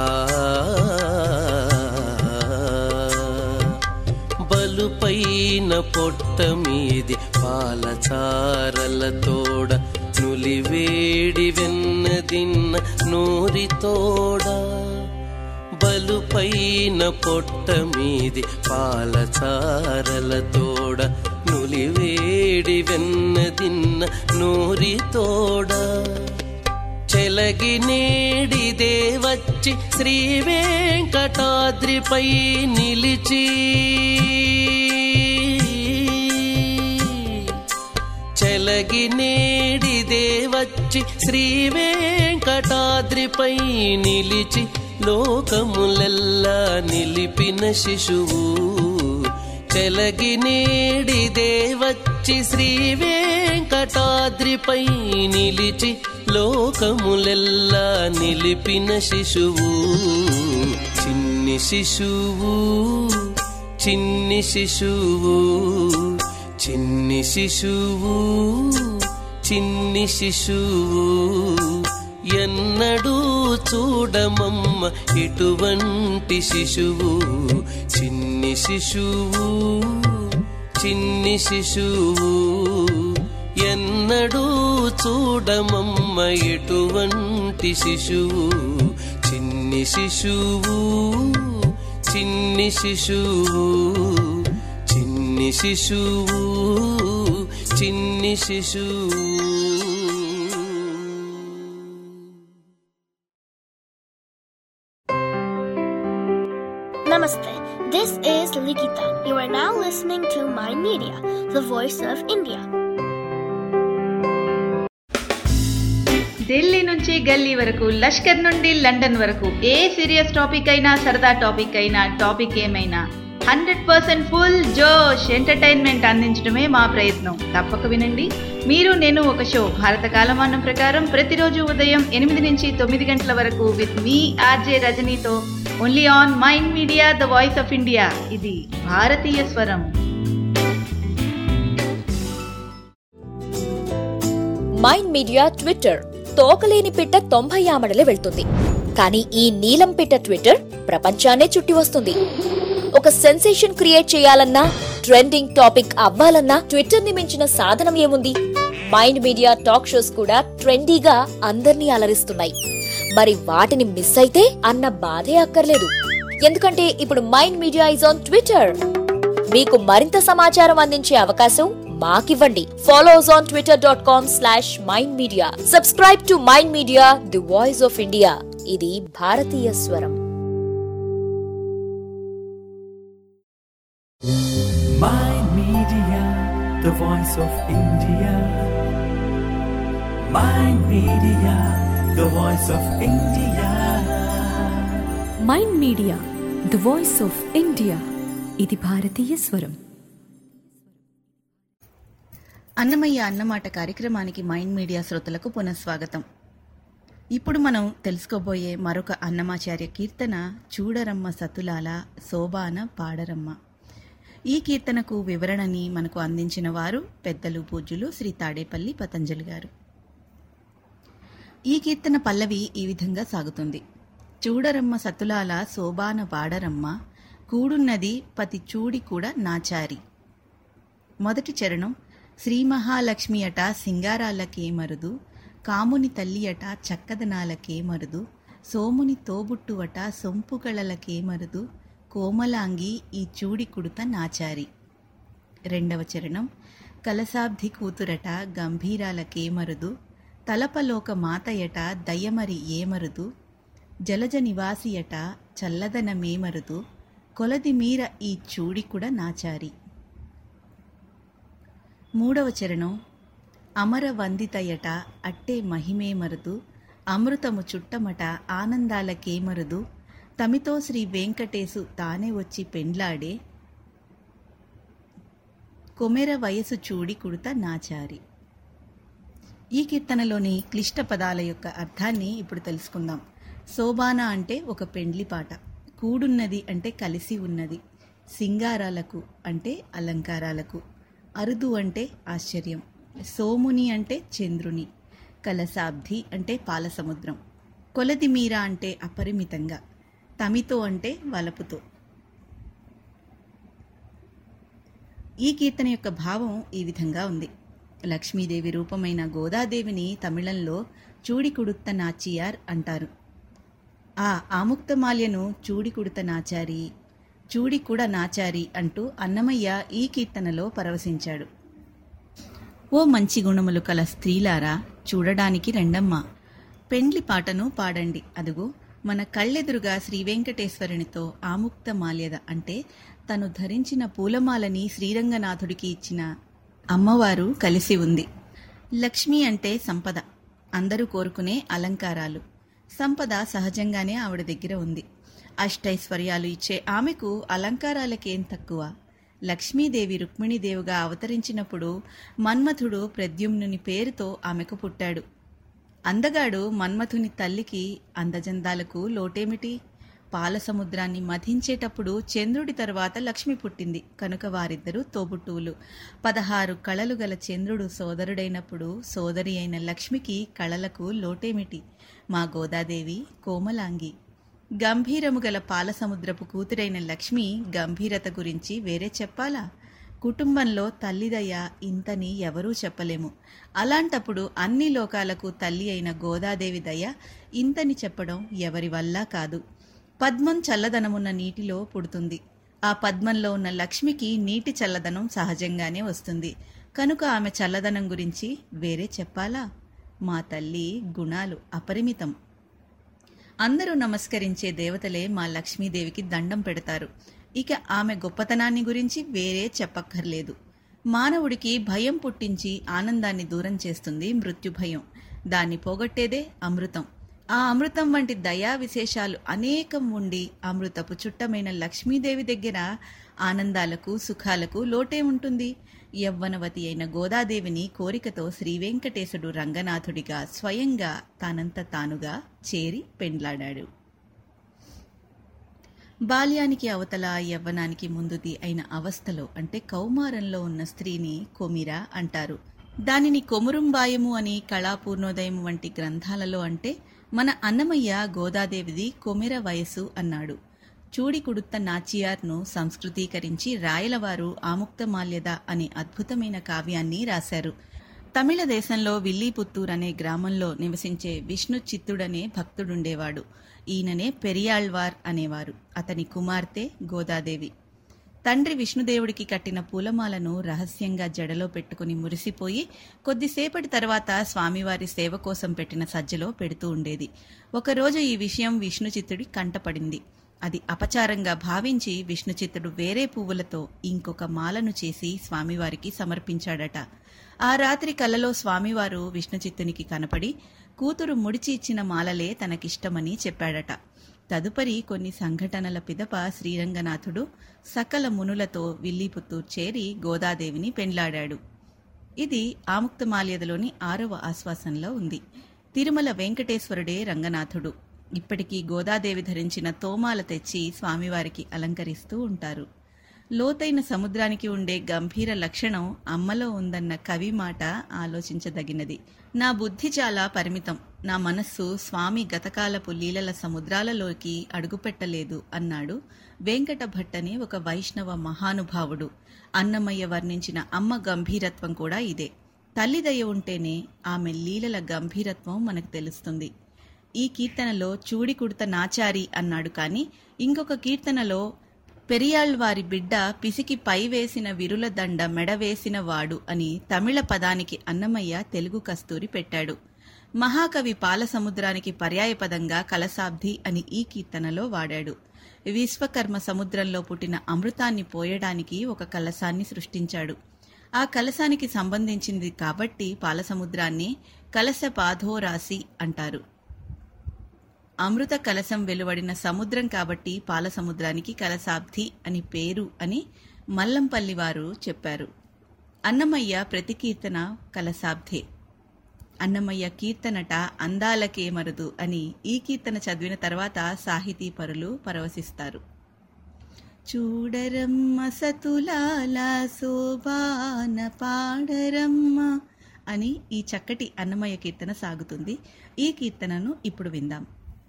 బలుపైన పొట్ట మీది పాల చారల తోడ నులివేడి వెన్నదిన్న నూరి తోడ బలుపైన పొట్ట మీది పాల చారల తోడ నులివేడి వెన్నదిన్న నూరి తోడ చెలగి నేడిదే వచ్చి శ్రీ వెంకటాద్రిపై నిలిచి చెలగి నేడిదే వచ్చి శ్రీ వెంకటాద్రిపై నిలిచి లోకములెల్లా నిలిపిన శిశువు చెలగి నేడిదే వచ్చి శ్రీ వెంకటాద్రిపై నిలిచి లోకములెల్లా నిలిపిన శిశువు చిన్ని శిశువు చిన్ని శిశువు చిన్ని శిశువు చిన్ని శిశువు ఎన్నడూ చూడమమ్మ ఇటువంటి శిశువు చిన్ని శిశువు చిన్ని శిశువు ఎన్నడూ చూడమమ్మ ఎటువంటి శిశువు చిన్ని శిశువు చిన్ని శిశువు చిన్ని శిశువు చిన్ని శిశువు Namaste. This is Likita. You are now listening to My Media, the voice of India. Delhi నుంచి గల్లీ వరకు లష్కర్ నుండి లండన్ వరకు ఏ సీరియస్ టాపిక్ అయినా సరదా టాపిక్ అయినా టాపిక్ ఏమైనా హండ్రెడ్ పర్సెంట్ ఫుల్ జోష్ ఎంటర్టైన్మెంట్ అందించడమే మా ప్రయత్నం తప్పక వినండి మీరు నేను ఒక షో భారత కాలమానం ప్రకారం ప్రతిరోజు ఉదయం ఎనిమిది నుంచి తొమ్మిది గంటల వరకు విత్ మీ ఆర్జే రజనీతో only on Mind Media the voice of India ఇది భారతీయ స్వరం మైండ్ మీడియా ట్విట్టర్ తోకలేని పిట్ట తొంభై ఆమడలే వెళ్తుంది కానీ ఈ నీలం పిట్ట ట్విట్టర్ ప్రపంచాన్నే చుట్టి వస్తుంది ఒక సెన్సేషన్ క్రియేట్ చేయాలన్నా ట్రెండింగ్ టాపిక్ అవ్వాలన్నా ట్విట్టర్ ని మించిన సాధనం ఏముంది మైండ్ మీడియా టాక్ షోస్ కూడా ట్రెండీగా అందర్నీ అలరిస్తున్నాయి మరి వాటిని మిస్ అయితే అన్న బాధే అక్కర్లేదు ఎందుకంటే ఇప్పుడు Mind Media is on Twitter మీకు మరింత సమాచారం అందించే అవకాశం మాకివ్వండి follows on Twitter dot com slash Mind Media subscribe to Mind Media the voice of India ఇది భారతీయ స్వరం Mind Media, the voice of India. Mind Media, the voice of India. Mind Media the voice of India ఇది భారతీయ స్వరం అన్నమయ్య అన్నమాట కార్యక్రమానికి mind media శ్రోతలకు పునఃస్వాగతం ఇప్పుడు మనం తెలుసుకోబోయే మరొక అన్నమాచార్య కీర్తన చూడరమ్మ సతులాల శోభాన పాడరమ్మ ఈ కీర్తనకు వివరణని మనకు అందించిన వారు పెద్దలు పూజ్యులు శ్రీ తాడేపల్లి పతంజలి గారు ఈ కీర్తన పల్లవి ఈ విధంగా సాగుతుంది చూడరమ్మ సతులాల శోభాన పాడరమ్మ కూడున్నది పతి చూడి కూడా నాచారి మొదటి చరణం శ్రీ మహాలక్ష్మి అట సింగారాలకే మరుదు కాముని తల్లి అట చక్కదనాలకే మరుదు సోముని తోబుట్టువట సొంపుగళలకే మరుదు కోమలాంగి ఈ చూడి కుడుత నాచారి రెండవ చరణం కలసాబ్ది కూతురట గంభీరాలకే మరుదు తలపలోక మాతయట దయ్యమరి ఏమరుదు జలజ నివాసియట చల్లదనమేమరుదు కొలది మీర ఈ చూడి కూడా నాచారి మూడవ చరణం అమర వందితయట అట్టే మహిమే మరుదు అమృతము చుట్టమట ఆనందాలకే మరుదు తమితో శ్రీ వెంకటేశు తానే వచ్చి పెండ్లాడే కొమెర వయసు చూడి కుడుత నాచారి ఈ కీర్తనలోని క్లిష్ట పదాల యొక్క అర్థాన్ని ఇప్పుడు తెలుసుకుందాం శోభాన అంటే ఒక పెండ్లి పాట కూడున్నది అంటే కలిసి ఉన్నది సింగారాలకు అంటే అలంకారాలకు అరుదు అంటే ఆశ్చర్యం సోముని అంటే చంద్రుని కలసాబ్ది అంటే పాలసముద్రం కొలది మీర అంటే అపరిమితంగా తమితో అంటే వలపుతో ఈ కీర్తన యొక్క భావం ఈ విధంగా ఉంది లక్ష్మీదేవి రూపమైన గోదాదేవిని తమిళంలో చూడికుడుత్త నాచియార్ అంటారు ఆ ఆముక్తమాల్యను చూడికుడుత నాచారి చూడి కూడా నాచారి అంటూ అన్నమయ్య ఈ కీర్తనలో పరవశించాడు ఓ మంచి గుణములు కల స్త్రీలారా చూడడానికి రెండమ్మా పెండ్లి పాటను పాడండి అదుగో మన కళ్ళెదురుగా శ్రీ వెంకటేశ్వరునితో ఆముక్త మాల్యద అంటే తను ధరించిన పూలమాలని శ్రీరంగనాథుడికి ఇచ్చిన అమ్మవారు కలిసి ఉంది లక్ష్మి అంటే సంపద అందరూ కోరుకునే అలంకారాలు సంపద సహజంగానే ఆవిడ దగ్గర ఉంది అష్టైశ్వర్యాలు ఇచ్చే ఆమెకు అలంకారాలకేం తక్కువ లక్ష్మీదేవి రుక్మిణీదేవిగా అవతరించినప్పుడు మన్మథుడు ప్రద్యుమ్నుని పేరుతో ఆమెకు పుట్టాడు అందగాడు మన్మథుని తల్లికి అందజందాలకు లోటేమిటి పాల సముద్రాన్ని మధించేటప్పుడు చంద్రుడి తర్వాత లక్ష్మి పుట్టింది కనుక వారిద్దరూ తోబుట్టువులు పదహారు కళలు గల చంద్రుడు సోదరుడైనప్పుడు సోదరి అయిన లక్ష్మికి కళలకు లోటేమిటి మా గోదాదేవి కోమలాంగి గంభీరము గల పాలసముద్రపు కూతురైన లక్ష్మి గంభీరత గురించి వేరే చెప్పాలా కుటుంబంలో తల్లిదయ్య ఇంతని ఎవరూ చెప్పలేము అలాంటప్పుడు అన్ని లోకాలకు తల్లి అయిన గోదాదేవి దయ ఇంతని చెప్పడం ఎవరి వల్ల కాదు పద్మం చల్లదనమున్న నీటిలో పుడుతుంది ఆ పద్మంలో ఉన్న లక్ష్మికి నీటి చల్లదనం సహజంగానే వస్తుంది కనుక ఆమె చల్లదనం గురించి వేరే చెప్పాలా మా తల్లి గుణాలు అపరిమితం అందరూ నమస్కరించే దేవతలే మా లక్ష్మీదేవికి దండం పెడతారు ఇక ఆమె గొప్పతనాన్ని గురించి వేరే చెప్పక్కర్లేదు మానవుడికి భయం పుట్టించి ఆనందాన్ని దూరం చేస్తుంది మృత్యు భయం దాన్ని పోగొట్టేదే అమృతం ఆ అమృతం వంటి దయా విశేషాలు అనేకం ఉండి అమృతపు చుట్టమైన లక్ష్మీదేవి దగ్గర ఆనందాలకు సుఖాలకు లోటే ఉంటుంది యవ్వనవతి అయిన గోదాదేవిని కోరికతో శ్రీవెంకటేశుడు రంగనాథుడిగా స్వయంగా తానంత తానుగా చేరి పెండ్లాడాడు బాల్యానికి అవతల యవ్వనానికి ముందుది అయిన అవస్థలో అంటే కౌమారంలో ఉన్న స్త్రీని కొమిర అంటారు దానిని కొమురుంబాయము అని కళాపూర్ణోదయం వంటి గ్రంథాలలో అంటే మన అన్నమయ్య గోదాదేవిది కొమిర వయసు అన్నాడు చూడి కుడుత్త నాచియార్ను సంస్కృతీకరించి రాయలవారు ఆముక్తమాల్యద అనే అద్భుతమైన కావ్యాన్ని రాశారు తమిళ దేశంలో విల్లీపుత్తూర్ అనే గ్రామంలో నివసించే విష్ణు చిత్తుడనే భక్తుడుండేవాడు ఈయననే పెరియాళ్వార్ అనేవారు అతని కుమార్తె గోదాదేవి తండ్రి విష్ణుదేవుడికి కట్టిన పూలమాలను రహస్యంగా జడలో పెట్టుకుని మురిసిపోయి కొద్దిసేపటి తర్వాత స్వామివారి సేవ కోసం పెట్టిన సజ్జలో పెడుతూ ఉండేది ఒకరోజు ఈ విషయం విష్ణుచిత్తుడి కంటపడింది అది అపచారంగా భావించి విష్ణుచిత్తుడు వేరే పువ్వులతో ఇంకొక మాలను చేసి స్వామివారికి సమర్పించాడట ఆ రాత్రి కలలో స్వామివారు విష్ణుచిత్తునికి కనపడి కూతురు ముడిచి ఇచ్చిన మాలలే తనకిష్టమని చెప్పాడట తదుపరి కొన్ని సంఘటనల పిదప శ్రీరంగనాథుడు సకల మునులతో విల్లీపుత్తూర్ చేరి గోదాదేవిని పెండ్లాడాడు ఇది ఆముక్తమాల్యదలోని ఆరవ ఆశ్వాసంలో ఉంది తిరుమల వెంకటేశ్వరుడే రంగనాథుడు ఇప్పటికీ గోదాదేవి ధరించిన తోమాల తెచ్చి స్వామివారికి అలంకరిస్తూ ఉంటారు లోతైన సముద్రానికి ఉండే గంభీర లక్షణం అమ్మలో ఉందన్న కవి మాట ఆలోచించదగినది నా బుద్ధి చాలా పరిమితం నా మనస్సు స్వామి గతకాలపు లీలల సముద్రాలలోకి అడుగుపెట్టలేదు అన్నాడు వెంకట భట్టనే ఒక వైష్ణవ మహానుభావుడు అన్నమయ్య వర్ణించిన అమ్మ గంభీరత్వం కూడా ఇదే తల్లిదయ ఉంటేనే ఆమె లీలల గంభీరత్వం మనకు తెలుస్తుంది ఈ కీర్తనలో చూడి కుడత నాచారి అన్నాడు కాని ఇంకొక కీర్తనలో పెరియాళ్వారి బిడ్డ పిసికి పై వేసిన విరుల దండ మెడవేసిన వాడు అని తమిళ పదానికి అన్నమయ్య తెలుగు కస్తూరి పెట్టాడు మహాకవి పాలసముద్రానికి పర్యాయపదంగా కలసాబ్ది అని ఈ కీర్తనలో వాడాడు విశ్వకర్మ సముద్రంలో పుట్టిన అమృతాన్ని పోయడానికి ఒక కలసాన్ని సృష్టించాడు ఆ కలసానికి సంబంధించింది కాబట్టి పాలసముద్రాన్ని కలస పాధోరాశి అంటారు అమృత కలశం వెలువడిన సముద్రం కాబట్టి పాలసముద్రానికి కలసాబ్ది అని పేరు అని మల్లంపల్లి వారు చెప్పారు అన్నమయ్య ప్రతి కీర్తన కలసాబ్దే అన్నమయ్య కీర్తనట అందాలకే మరుదు అని ఈ కీర్తన చదివిన తర్వాత సాహితీ పరులు పరవశిస్తారు చూడరమ్మ సతులాల శోభాన పాడరమ్మ అని ఈ చక్కటి అన్నమయ్య కీర్తన సాగుతుంది ఈ కీర్తనను ఇప్పుడు విందాం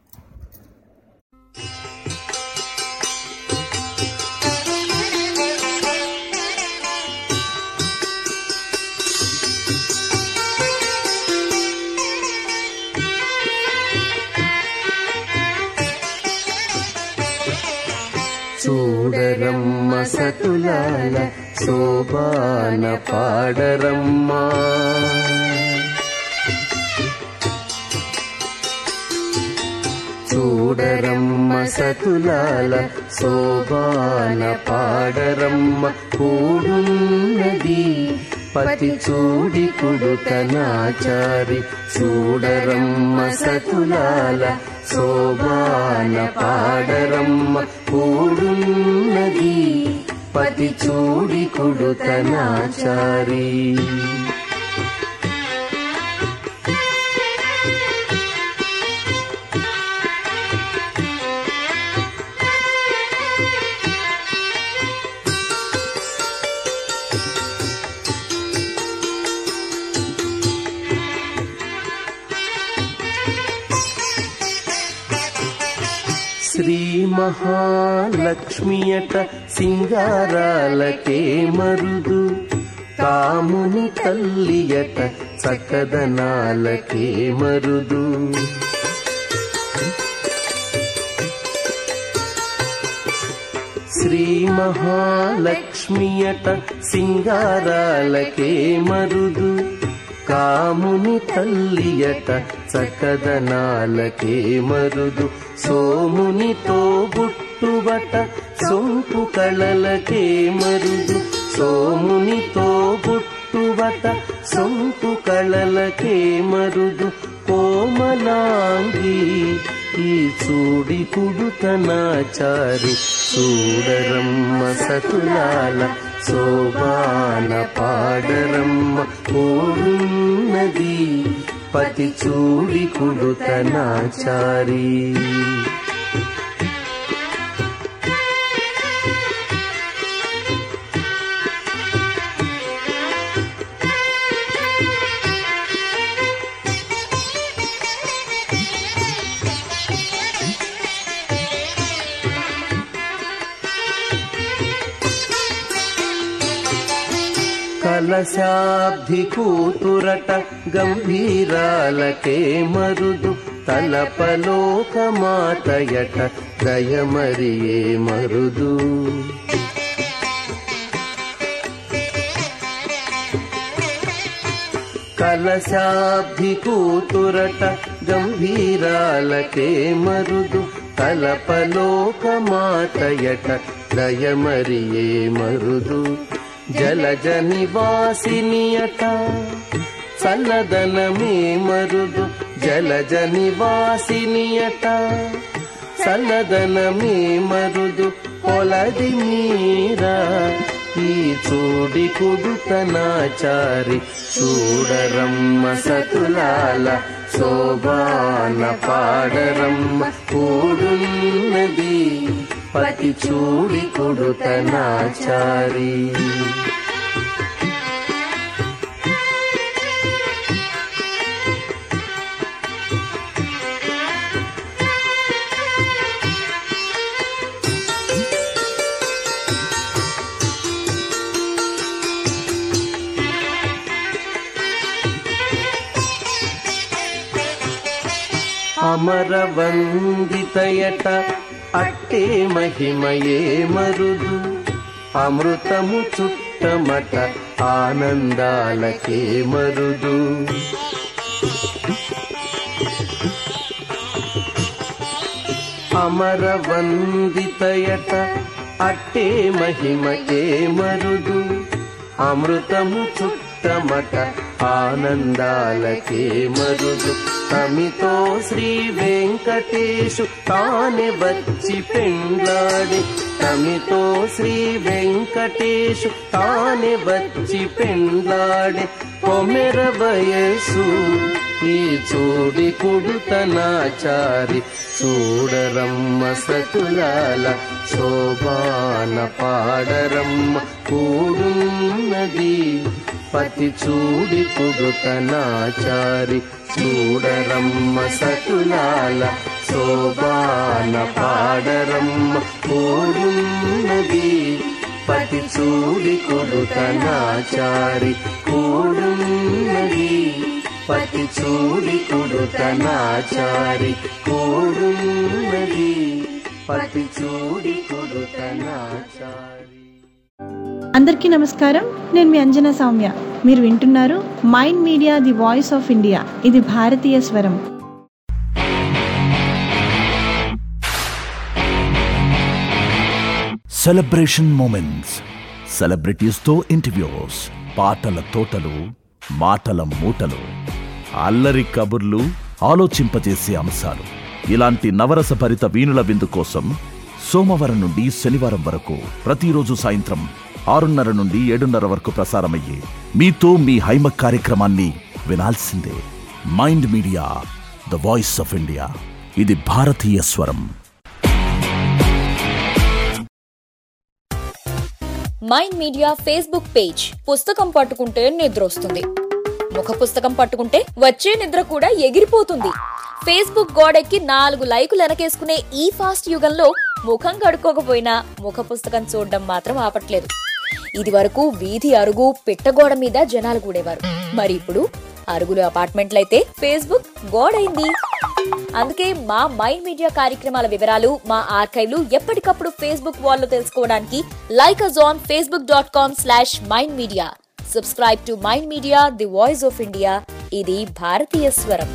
చూడరమ్మ సతులాల శోభాన పాడరమ్మా చూడరమ్మ సతులాల శోభాన పాడరమ్మ కూడున్నది పతి చూడి కుడుతనాచారి చూడరమ్మ సతులాల శోభాన పాడరమ్మ కూడున్నది పతి చూడి కుడుతనాచారి శ్రీ మహాలక్ష్మియట సింగారాలకే మరుదు కాముని తల్లియట చక్కదనాలకే మరుదు శ్రీ మహాలక్ష్మియట సింగారాలకే మరుదు కాముని తల్లియట చక్కదనాలకే మరుదు సోమునితో బుట్టుబట సొంపు కళలకే మరుదు సోమునితో బుట్టుబట సొంపు కళలకే మరుదు కోమలాంగి ఈ చూడి కుడుతనాచారి చూడరమ్మ సతులాల శోభాన పాడరమ్మ ఓడున్నది పతి చూడి కుడుతనాచారి కలశాబ్ది కూతురట గంభీరాలకే మరుదు తలపలోక మాతయట దయమరియే మరుదు కలశాబ్ది కూతురట గంభీరాలకే మరుదు తలపలోక మాతయట దయమరియే మరుదు జలజ నివాసినియట చల్లదనమే మరుదు జలజ నివాసినియట చల్లదనమే మరుదు కొలది మీరా ఈ చూడి కుడుతనాచారి చూడరమ్మ సతులాల శోభాన పాడరమ్మ కూడున్నది పతి చూడి కుడుతనాచారి అమరవందితయట అట్టే మహిమయే మరుదు అమృతము చుట్టమట ఆనందాలకే మరుదు అమరవందితయట అట్టే మహిమకే మరుదు అమృతము చుట్టమట ఆనందాలకే మరుదు తమితో శ్రీ వెంకటేశు తానే వచ్చి పెండ్లాడి తమితో శ్రీ వెంకటేశు తానే వచ్చి పెండ్లాడి కొమెర వయసు ఈ చూడి కుడుతనాచారి చూడరమ్మ సతులాల శోభాన పాడరమ్మ కూడున్నది పతి చూడి కుడుతనాచారి చూడరమ్మ సతులాల శోభాన పాడరమ్మ కూడున్నది పతి చూడి కొడుతనాచారి కూడున్నది పతి చూడి కొడుతనాచారి కూడున్నది పతి చూడి కొడుతనాచారి అందరికీ నమస్కారం నేను మీ అంజనా సౌమ్య మీరు వింటున్నారు Mind Media the voice of India ఇది భారతీయ స్వరం సెలబ్రేషన్ మూమెంట్స్ సెలబ్రిటీస్తో ఇంటర్వ్యూస్ పాటల తోటలు మాటల మూటలు అల్లరి కబుర్లు ఆలోచింపజేసే అంశాలు ఇలాంటి నవరస భరిత వీణుల విందు కోసం సోమవారం నుండి శనివారం వరకు ప్రతిరోజు సాయంత్రం ఆరున్నర నుండి ఏడున్నర వరకు ప్రసారమయ్యే మీతో మీ హైమ కార్యక్రమాన్ని వినాల్సిందే Mind Media the voice of India ఇది భారతీయ స్వరం మైండ్ మీడియా ఫేస్బుక్ పేజ్ పుస్తకం పట్టుకుంటే నిద్ర వస్తుంది ముఖ పుస్తకం పట్టుకుంటే వచ్చే నిద్ర కూడా ఎగిరిపోతుంది ఫేస్బుక్ గోడెక్కి నాలుగు లైకులు వెనకేసుకునే ఈ ఫాస్ట్ యుగంలో ముఖం కడుక్కోకపోయినా ముఖ పుస్తకం చూడడం మాత్రం ఆపట్లేదు ఇది వరకు వీధి అరుగు పిట్టగోడ మీద జనాలు కూడేవారు మరి ఇప్పుడు అరుగులు అపార్ట్మెంట్లయితే ఫేస్బుక్ గోడైంది అందుకే మా మైండ్ మీడియా కార్యక్రమాల వివరాలు మా ఆర్కైవ్లు ఎప్పటికప్పుడు ఫేస్బుక్ వాల్లో తెలుసుకోవడానికి like us on Facebook dot com slash Mind Media subscribe to Mind Media the voice of India ఇది భారతీయ స్వరం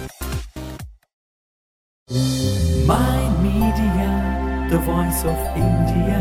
Mind Media, the voice of India.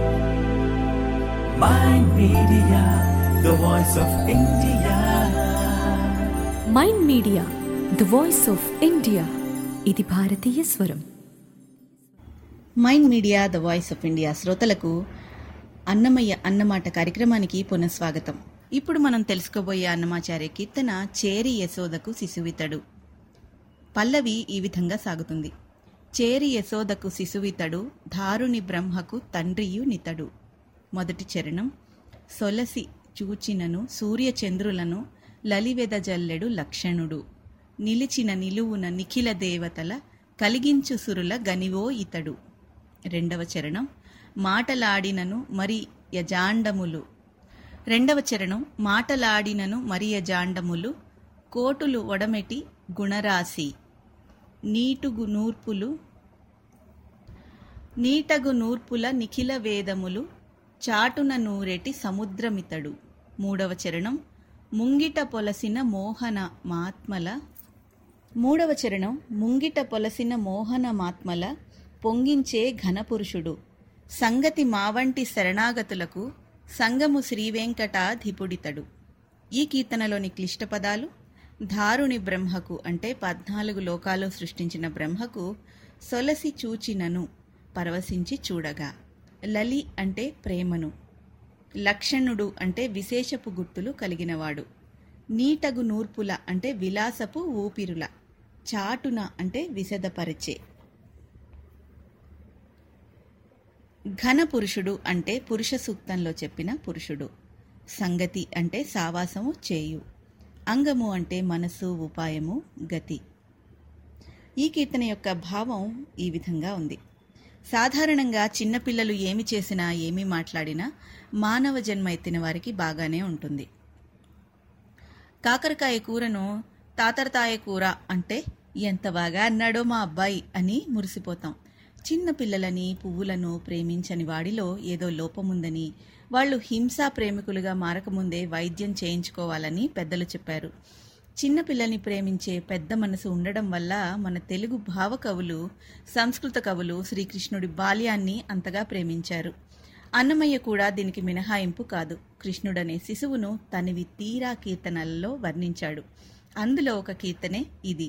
Mind Media, the voice of India. Mind Media the voice of India ఇది భారతీయ స్వరం Mind Media the voice of India శ్రోతలకు అన్నమయ్య అన్నమాట కార్యక్రమానికి పునఃస్వాగతం ఇప్పుడు మనం తెలుసుకోబోయే అన్నమాచార్య కీర్తన చేరి యశోదకు శిశువితడు పల్లవి ఈ విధంగా సాగుతుంది చేరి యశోదకు శిశువితడు ధారుని బ్రహ్మకు తండ్రియు నితడు మొదటి చరణం సొలసి చూచినను సూర్యచంద్రులను లలివెద జల్లెడు లక్షణుడు నిలిచిన నిలువున నిఖిల దేవతల కలిగించు సురుల గనివో ఇతడు రెండవ చరణం మాటలాడినను మరి యజాండములు రెండవ చరణం మాటలాడినను మరి యజాండములు కోటులు ఒడమెటి గుణరాశి నీటుగు నూర్పులు నీటగు నూర్పుల నిఖిల వేదములు చాటున నూరెటి సముద్రమితడు మూడవ చరణం ముంగిట పొలసిన మోహన మాత్మల మూడవ చరణం ముంగిట పొలసిన మోహన మాత్మల పొంగించే ఘనపురుషుడు సంగతి మావంటి శరణాగతులకు సంగము శ్రీవెంకటాధిపుడితడు ఈ కీర్తనలోని క్లిష్ట పదాలు ధారుని బ్రహ్మకు అంటే పద్నాలుగు లోకాలు సృష్టించిన బ్రహ్మకు సొలసి చూచినను పరవశించి చూడగా లలి అంటే ప్రేమను లక్షణుడు అంటే విశేషపు గుర్తులు కలిగినవాడు నీటగు నూర్పుల అంటే విలాసపు ఊపిరుల చాటున అంటే విశదపరిచే ఘన పురుషుడు అంటే పురుష సూక్తంలో చెప్పిన పురుషుడు సంగతి అంటే సావాసము చేయు అంగము అంటే మనసు ఉపాయము గతి ఈ కీర్తన యొక్క భావం ఈ విధంగా ఉంది సాధారణంగా చిన్నపిల్లలు ఏమి చేసినా ఏమి మాట్లాడినా మానవ జన్మ ఎత్తిన వారికి బాగానే ఉంటుంది కాకరకాయ కూరను తాతరతాయ కూర అంటే ఎంత బాగా అన్నాడో మా అబ్బాయి అని మురిసిపోతాం చిన్న పిల్లలని పువ్వులను ప్రేమించని వాడిలో ఏదో లోపముందని వాళ్ళు హింసా ప్రేమికులుగా మారకముందే వైద్యం చేయించుకోవాలని పెద్దలు చెప్పారు చిన్న పిల్లల్ని ప్రేమించే పెద్ద మనసు ఉండడం వల్ల మన తెలుగు భావకవులు సంస్కృత కవులు శ్రీకృష్ణుడి బాల్యాన్ని అంతగా ప్రేమించారు అన్నమయ్య కూడా దీనికి మినహాయింపు కాదు కృష్ణుడనే శిశువును తనివి తీరా కీర్తనలలో వర్ణించాడు అందులో ఒక కీర్తనే ఇది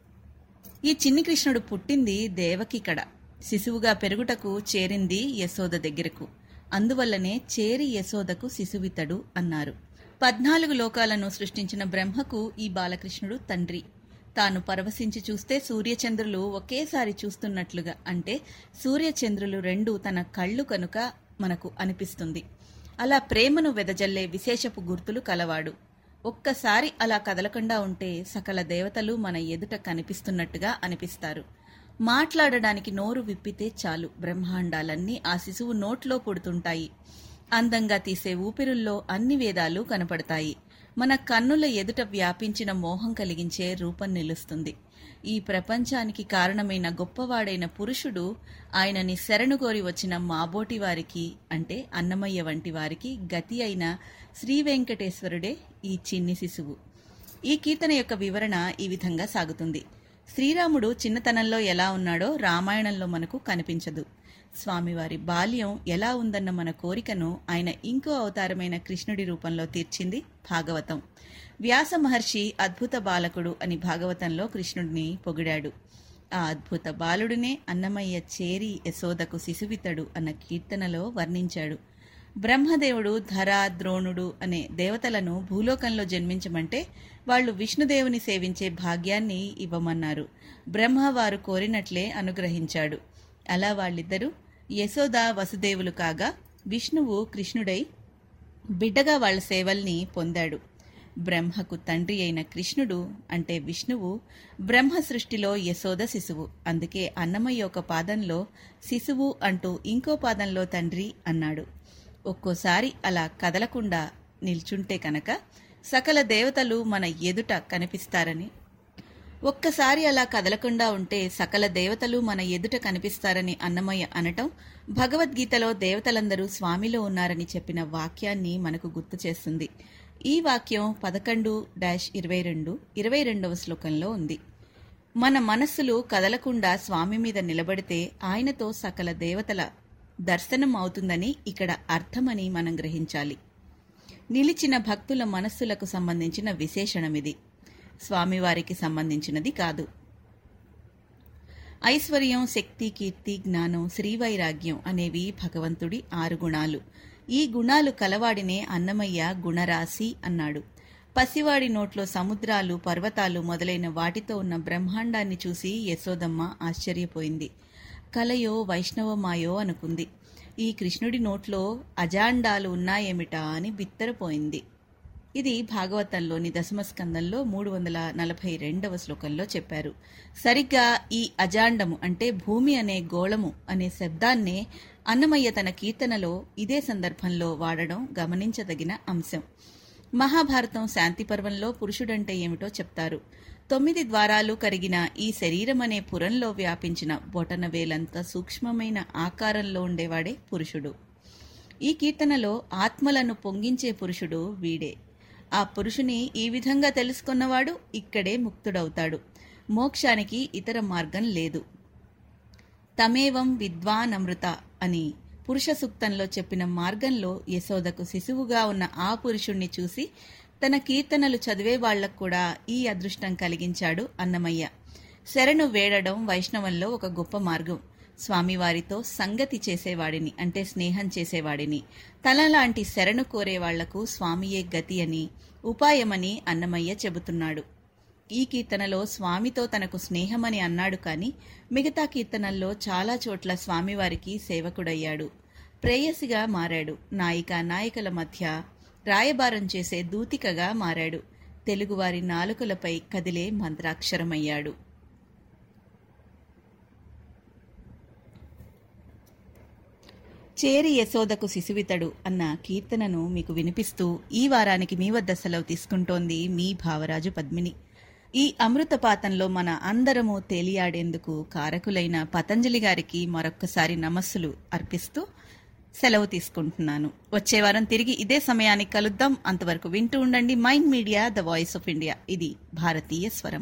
ఈ చిన్ని కృష్ణుడు పుట్టింది దేవకికడ శిశువుగా పెరుగుటకు చేరింది యశోద దగ్గరకు అందువల్లనే చేరి యశోదకు శిశువితడు అన్నారు పద్నాలుగు లోకాలను సృష్టించిన బ్రహ్మకు ఈ బాలకృష్ణుడు తండ్రి తాను పరవశించి చూస్తే సూర్యచంద్రులు ఒకేసారి చూస్తున్నట్లుగా అంటే సూర్యచంద్రులు రెండు తన కళ్ళు కనుక మనకు అనిపిస్తుంది అలా ప్రేమను వెదజల్లే విశేషపు గుర్తులు కలవాడు ఒక్కసారి అలా కదలకుండా ఉంటే సకల దేవతలు మన ఎదుట కనిపిస్తున్నట్టుగా అనిపిస్తారు మాట్లాడడానికి నోరు విప్పితే చాలు బ్రహ్మాండాలన్నీ ఆ శిశువు నోట్లో పుడుతుంటాయి అందంగా తీసే ఊపిరుల్లో అన్ని వేదాలు కనపడతాయి మన కన్నుల ఎదుట వ్యాపించిన మోహం కలిగించే రూపం నిలుస్తుంది ఈ ప్రపంచానికి కారణమైన గొప్పవాడైన పురుషుడు ఆయనని శరణుగోరి వచ్చిన మాబోటి వారికి అంటే అన్నమయ్య వంటి వారికి గతి అయిన శ్రీ వెంకటేశ్వరుడే ఈ చిన్ని శిశువు ఈ కీర్తన యొక్క వివరణ ఈ విధంగా సాగుతుంది శ్రీరాముడు చిన్నతనంలో ఎలా ఉన్నాడో రామాయణంలో మనకు కనిపించదు స్వామివారి బాల్యం ఎలా ఉందన్న మన కోరికను ఆయన ఇంకో అవతారమైన కృష్ణుడి రూపంలో తీర్చింది భాగవతం వ్యాస మహర్షి అద్భుత బాలకుడు అని భాగవతంలో కృష్ణుడిని పొగిడాడు ఆ అద్భుత బాలుడినే అన్నమయ్య చేరి యశోదకు శిశువితడు అన్న కీర్తనలో వర్ణించాడు బ్రహ్మదేవుడు ధర ద్రోణుడు అనే దేవతలను భూలోకంలో జన్మించమంటే వాళ్ళు విష్ణుదేవుని సేవించే భాగ్యాన్ని ఇవ్వమన్నారు బ్రహ్మ వారు కోరినట్లే అనుగ్రహించాడు అలా వాళ్ళిద్దరూ యశోద వసుదేవులు కాగా విష్ణువు కృష్ణుడై బిడ్డగా వాళ్ళ సేవల్ని పొందాడు బ్రహ్మకు తండ్రి అయిన కృష్ణుడు అంటే విష్ణువు బ్రహ్మ సృష్టిలో యశోద శిశువు అందుకే అన్నమయ్య ఒక పాదంలో శిశువు అంటూ ఇంకో పాదంలో తండ్రి అన్నాడు ఒక్కోసారి అలా కదలకుండా నిల్చుంటే కనుక సకల దేవతలు మన ఎదుట కనిపిస్తారని ఒక్కసారి అలా కదలకుండా ఉంటే సకల దేవతలు మన ఎదుట కనిపిస్తారని అన్నమయ్య అనటం భగవద్గీతలో దేవతలందరూ స్వామిలో ఉన్నారని చెప్పిన వాక్యాన్ని మనకు గుర్తు చేస్తుంది ఈ వాక్యం పదకొండు డాష్ ఇరవై రెండు ఇరవై రెండవ శ్లోకంలో ఉంది మన మనస్సులు కదలకుండా స్వామి మీద నిలబడితే ఆయనతో సకల దేవతల దర్శనం అవుతుందని ఇక్కడ అర్థమని మనం గ్రహించాలి నిలిచిన భక్తుల మనస్సులకు సంబంధించిన విశేషణమిది స్వామివారికి సంబంధించినది కాదు ఐశ్వర్యం శక్తి కీర్తి జ్ఞానం శ్రీవైరాగ్యం అనేవి భగవంతుడి ఆరు గుణాలు ఈ గుణాలు కలవాడినే అన్నమయ్య గుణరాశి అన్నాడు పసివాడి నోట్లో సముద్రాలు పర్వతాలు మొదలైన వాటితో ఉన్న బ్రహ్మాండాన్ని చూసి యశోదమ్మ ఆశ్చర్యపోయింది కలయో వైష్ణవమాయో అనుకుంది ఈ కృష్ణుడి నోట్లో అజాండాలు ఉన్నాయేమిటా అని బిత్తరపోయింది ఇది భాగవతంలోని దశమస్కందంలో మూడు వందల నలభై రెండవ శ్లోకంలో చెప్పారు సరిగ్గా ఈ అజాండము అంటే భూమి అనే గోళము అనే శబ్దాన్నే అన్నమయ్య తన కీర్తనలో ఇదే సందర్భంలో వాడడం గమనించదగిన అంశం మహాభారతం శాంతి పర్వంలో పురుషుడంటే ఏమిటో చెప్తారు తొమ్మిది ద్వారాలు కరిగిన ఈ శరీరం అనే పురంలో వ్యాపించిన బొటన వేలంత సూక్ష్మమైన ఆకారంలో ఉండేవాడే పురుషుడు ఈ కీర్తనలో ఆత్మలను పొంగించే పురుషుడు వీడే ఆ పురుషుని ఈ విధంగా తెలుసుకున్నవాడు ఇక్కడే ముక్తుడవుతాడు మోక్షానికి ఇతర మార్గం లేదు తమేవం విద్వానమృత అని పురుష సూక్తంలో చెప్పిన మార్గంలో యశోదకు శిశువుగా ఉన్న ఆ పురుషుణ్ణి చూసి తన కీర్తనలు చదివే వాళ్లకు కూడా ఈ అదృష్టం కలిగించాడు అన్నమయ్య శరణు వేడడం వైష్ణవంలో ఒక గొప్ప మార్గం స్వామివారితో సంగతి చేసేవాడిని అంటే స్నేహం చేసేవాడిని తనలాంటి శరణు కోరే వాళ్లకు స్వామియే గతి అని ఉపాయమని అన్నమయ్య చెబుతున్నాడు ఈ కీర్తనలో స్వామితో తనకు స్నేహమని అన్నాడు కాని మిగతా కీర్తనల్లో చాలా చోట్ల స్వామివారికి సేవకుడయ్యాడు ప్రేయసిగా మారాడు నాయిక నాయకుల మధ్య రాయబారం చేసే దూతికగా మారాడు తెలుగువారి నాలుకలపై కదిలే మంత్రాక్షరమయ్యాడు చేరి యశోదకు శిశువితడు అన్న కీర్తనను మీకు వినిపిస్తూ ఈ వారానికి మీ వద్ద సెలవు తీసుకుంటోంది మీ భావరాజు పద్మిని ఈ అమృతపాతంలో మన అందరము తేలియాడేందుకు కారకులైన పతంజలి గారికి మరొక్కసారి నమస్సులు అర్పిస్తూ సెలవు తీసుకుంటున్నాను వచ్చే వారం తిరిగి ఇదే సమయానికి కలుద్దాం అంతవరకు వింటూ ఉండండి Mind Media the voice of India ఇది భారతీయ స్వరం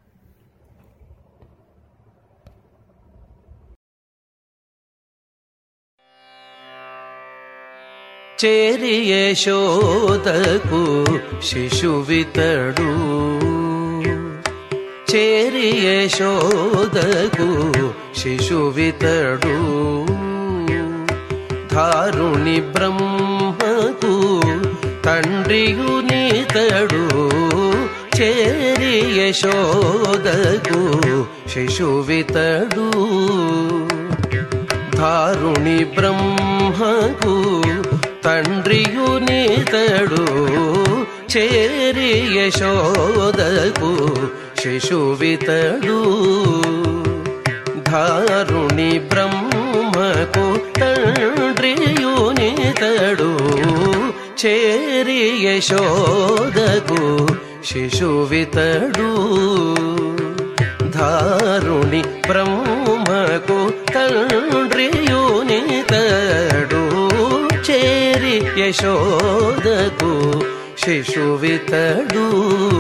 చేరి యశోదకు శిశువితడు చేరి యశోదకు శిశువితడు ధారుణి బ్రహ్మకు తండ్రియునితడు చేరి యశోదకు శిశువితడు ధారుణి బ్రహ్మకు తండ్రియునితడు చేరి యశోదకు శిశువితడు ధారుణి బ్రహ్మకు తండ్రియునితడు చేరి యశోదకు శిశువితడు ధారుణి బ్రహ్మకు తండ్రియునితడు చేరి యశోదకు శిశువితడు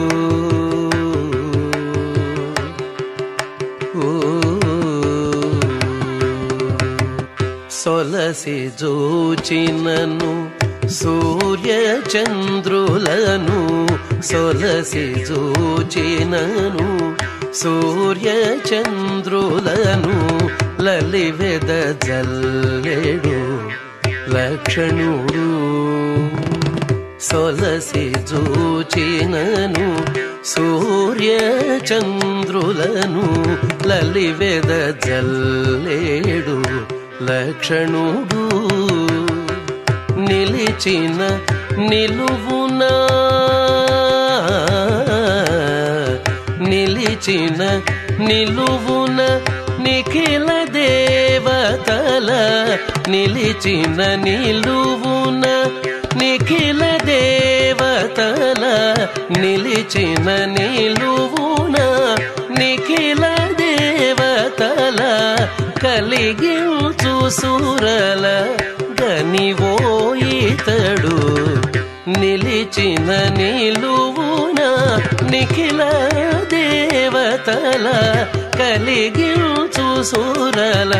సొలసి జూచినను సూర్య చంద్రులను సొలసి జూచినను సూర్య చంద్రులను లలివెద జల్లెడు లక్షణుడు సొలసి జూచినను సూర్య చంద్రులను లలివెద జల్లేడు లక్షణుడు నిలిచిన నిలువున నిలిచిన నిలువున నిఖిల దేవతల నిలిచిన నిలువున నిఖిల దేవతల నిలిచిన నిలువున నిఖిల దేవతల కలిగించు సురల గనివోయితడు నిలిచిన నిలువున నిఖిల దేవతల కలిగించు సురల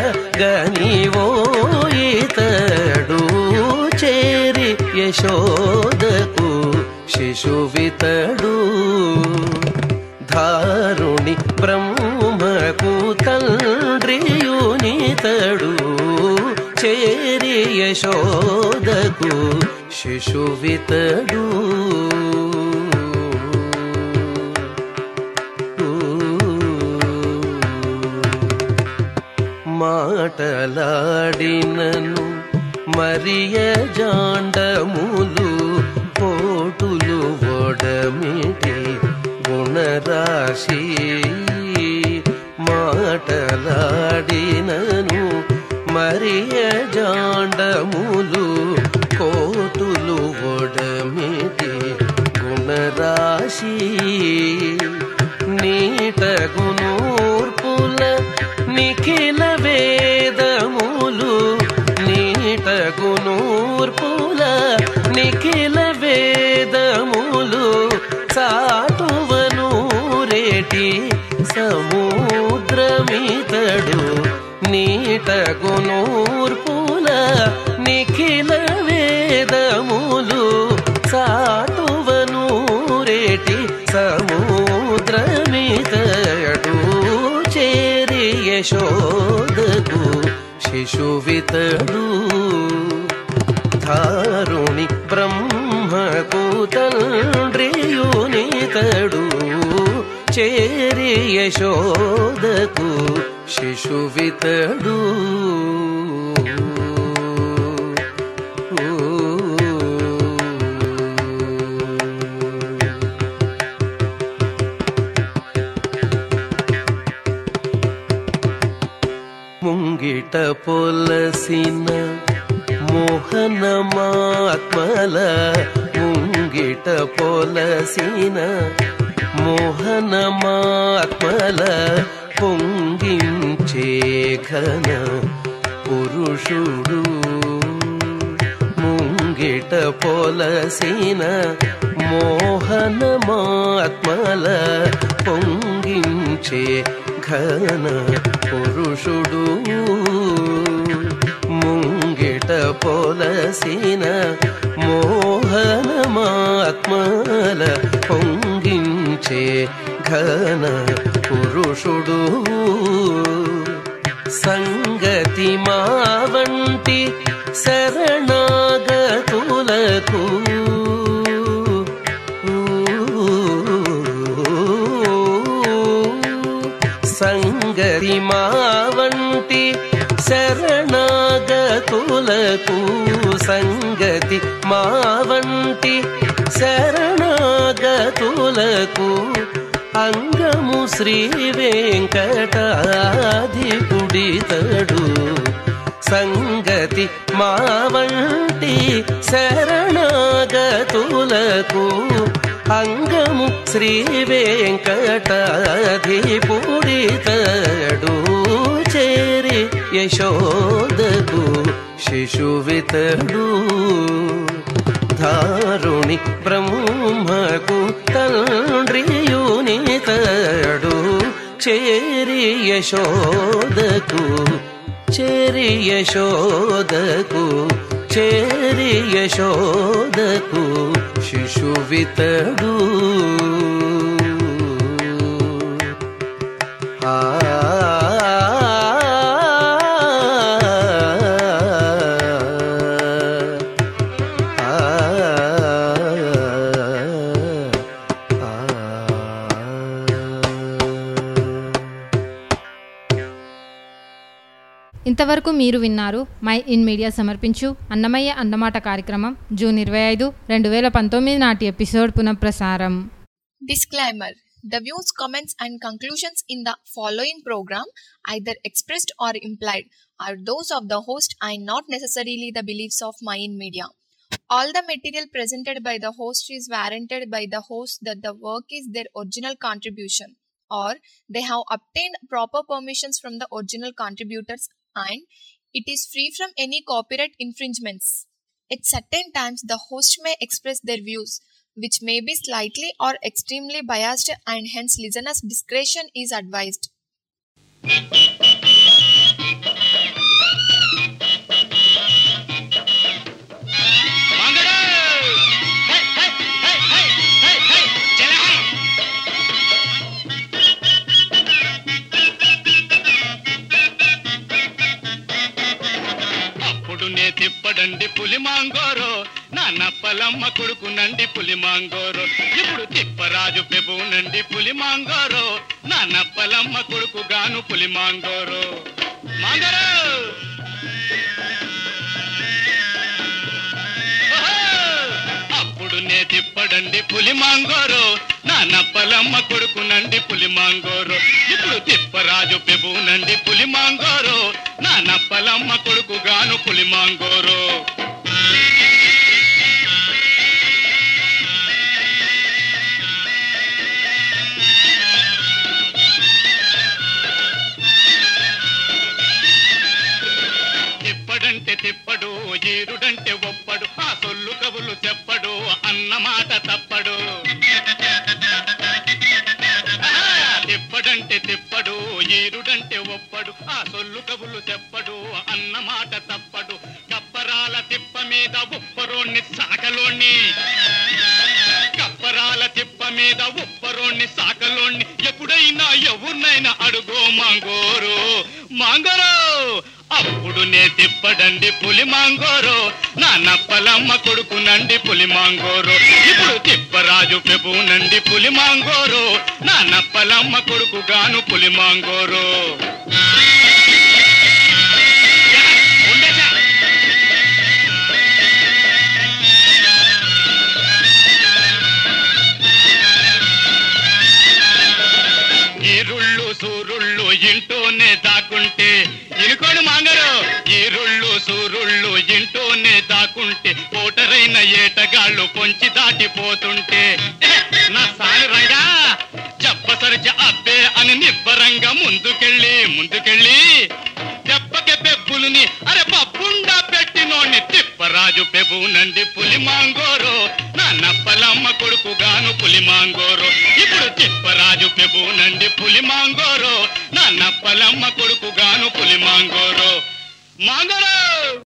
గనివోయితడు చేరి యశోదకు శిశువితడు ధారుణి బ్రహ్మకు తండ్రియునితడు చేరి యశోదకు శిశువితడు మాటలాడినను మరియ జాండములు కోటులు ఒడమిటి గుణరాశి మాటలాడినను మరియ జాండములు కోటులు ఒడమిటి గుణరాశి నీటగునూర్పుల నిఖిల వేదములు నీటగునూర్పుల నిఖిల వేదములు చాటువను రేటి సముద్రమితడు నీటగునూర్పుల నిఖిల వేదములు చాటువను రేటి సముద్రమితడు చేరి యశోదకు శిశువితడు ధారుణి బ్రహ్మకు తండ్రియునితడు చేరి యశోదకు శిశువితడు ముంగిట పొలసిన మోహనమాత్మల ముంగిట పొలసిన మోహనమాత్మల పొంగించే ఘన పురుషుడు ముంగిట పొలసిన మోహనమాత్మల పొంగించే ఘన పురుషుడు ముంగిట పొలసిన మోహనమాత్మల పొంగించే ఘన పురుషుడు సంగతి మా వంటి శరణాగతులకు సంగతి మా వంటి శరణాగతులకు సంగతి మా వంటి శరణాగతులకు అంగము శ్రీ వెంకటాధిపుడితడు సంగతి మా వంటి శరణాగతులకు అంగము శ్రీ వెంకటాధిపుడితడు చేరి యశోదకు శిశువితడు ధారుణి బ్రహ్మకు తండ్రియునితడు చేరి యశోదకు చేరి యశోదకు చేరి యశోదకు శిశువితడు ఆ ఇంతవరకు మీరు విన్నారు మై ఇన్ మీడియా సమర్పించు అన్నమయ్య అన్నమాట కార్యక్రమం జూన్ ఇరవై ఐదు రెండు వేల పంతొమ్మిది నాటి ఎపిసోడ్ పునఃప్రసారం Disclaimer The views, comments, and conclusions in the following program, either expressed or implied, are those of the host and not necessarily the beliefs of Mayan Media. All the material presented by the host is warranted by the host that the work is their original contribution or they have obtained proper permissions from the original contributors and it is free from any copyright infringements. At certain times, the host may express their views, which may be slightly or extremely biased, and hence listeners' discretion is advised. తిప్పడండి పులి మాంగోరో నా నప్పలమ్మ కొడుకునండి పులి మాంగోరో ఇప్పుడు తిప్పరాజు పెబునండి పులి మాంగోరో నా నప్పలమ్మ కొడుకు గాను పులి మాంగోరో మాంగోరో అప్పుడు నే తిప్పడండి పులి మాంగోరో నా నప్పలమ్మ కొడుకునండి పులి మాంగోరో ఇప్పుడు తిప్పరాజు పెబునండి పులి మాంగోరో నా నప్పలమ్మ కొడుకు గాను పులి మాంగోరో తిప్పడంటే తిప్పడు ఈరుడంటే ఒప్పడు ఆ సొల్లు కబులు చెప్పడు అన్న మాట తప్పడు ఆ, తిప్పడంటే తిప్పడు ఈరుడంటే ఒప్పడు ఆ సొల్లు కబులు చెప్పడు అన్న మాట తప్పడు కప్పరాల తిప్ప మీద ఉప్పరోణ్ణి సాకలోణ్ణి కప్పరాల తిప్ప మీద ఉప్పరోణ్ణి సాకలోణ్ణి ఎప్పుడైనా ఎవరినైనా అడుగో మాంగోరు మాంగోరు అప్పుడు నే తిప్పడండి పులి మాంగోరో నా నప్పలమ్మ కొడుకునండి పులి మాంగోరో ఇప్పుడు తిప్పరాజు పెబునండి పులి మాంగోరో నా నప్పలమ్మ కొడుకు గాను పులి మాంగోరో ఈరుళ్ళు సూరుళ్ళు ఇంటూనే దాకుంటే ఇనుకోడు మాంగరు ఈరుళ్ళు సూరుళ్ళు ఇంటూనే దాకుంటే ఓటరైన ఏటగాళ్ళు పొంచి దాటిపోతుంటే "ఏ, నా సాని రంగా చెప్పసరిచ అబ్బే అని నిబ్బరంగా ముందుకెళ్ళి ముందుకెళ్ళి దెబ్బకి పెబ్బులుని అరే పప్పుండా పెట్టినోని తిప్పరాజు పెబునండి పులి మాంగోరో నా నప్పలమ్మ కొడుకు గాను పులి మాంగోరో ఇప్పుడు తిప్పరాజు పెబునండి పులి మాంగోరో నా నప్పలమ్మ కొడుకు గాను పులి మాంగోరో మాంగోరో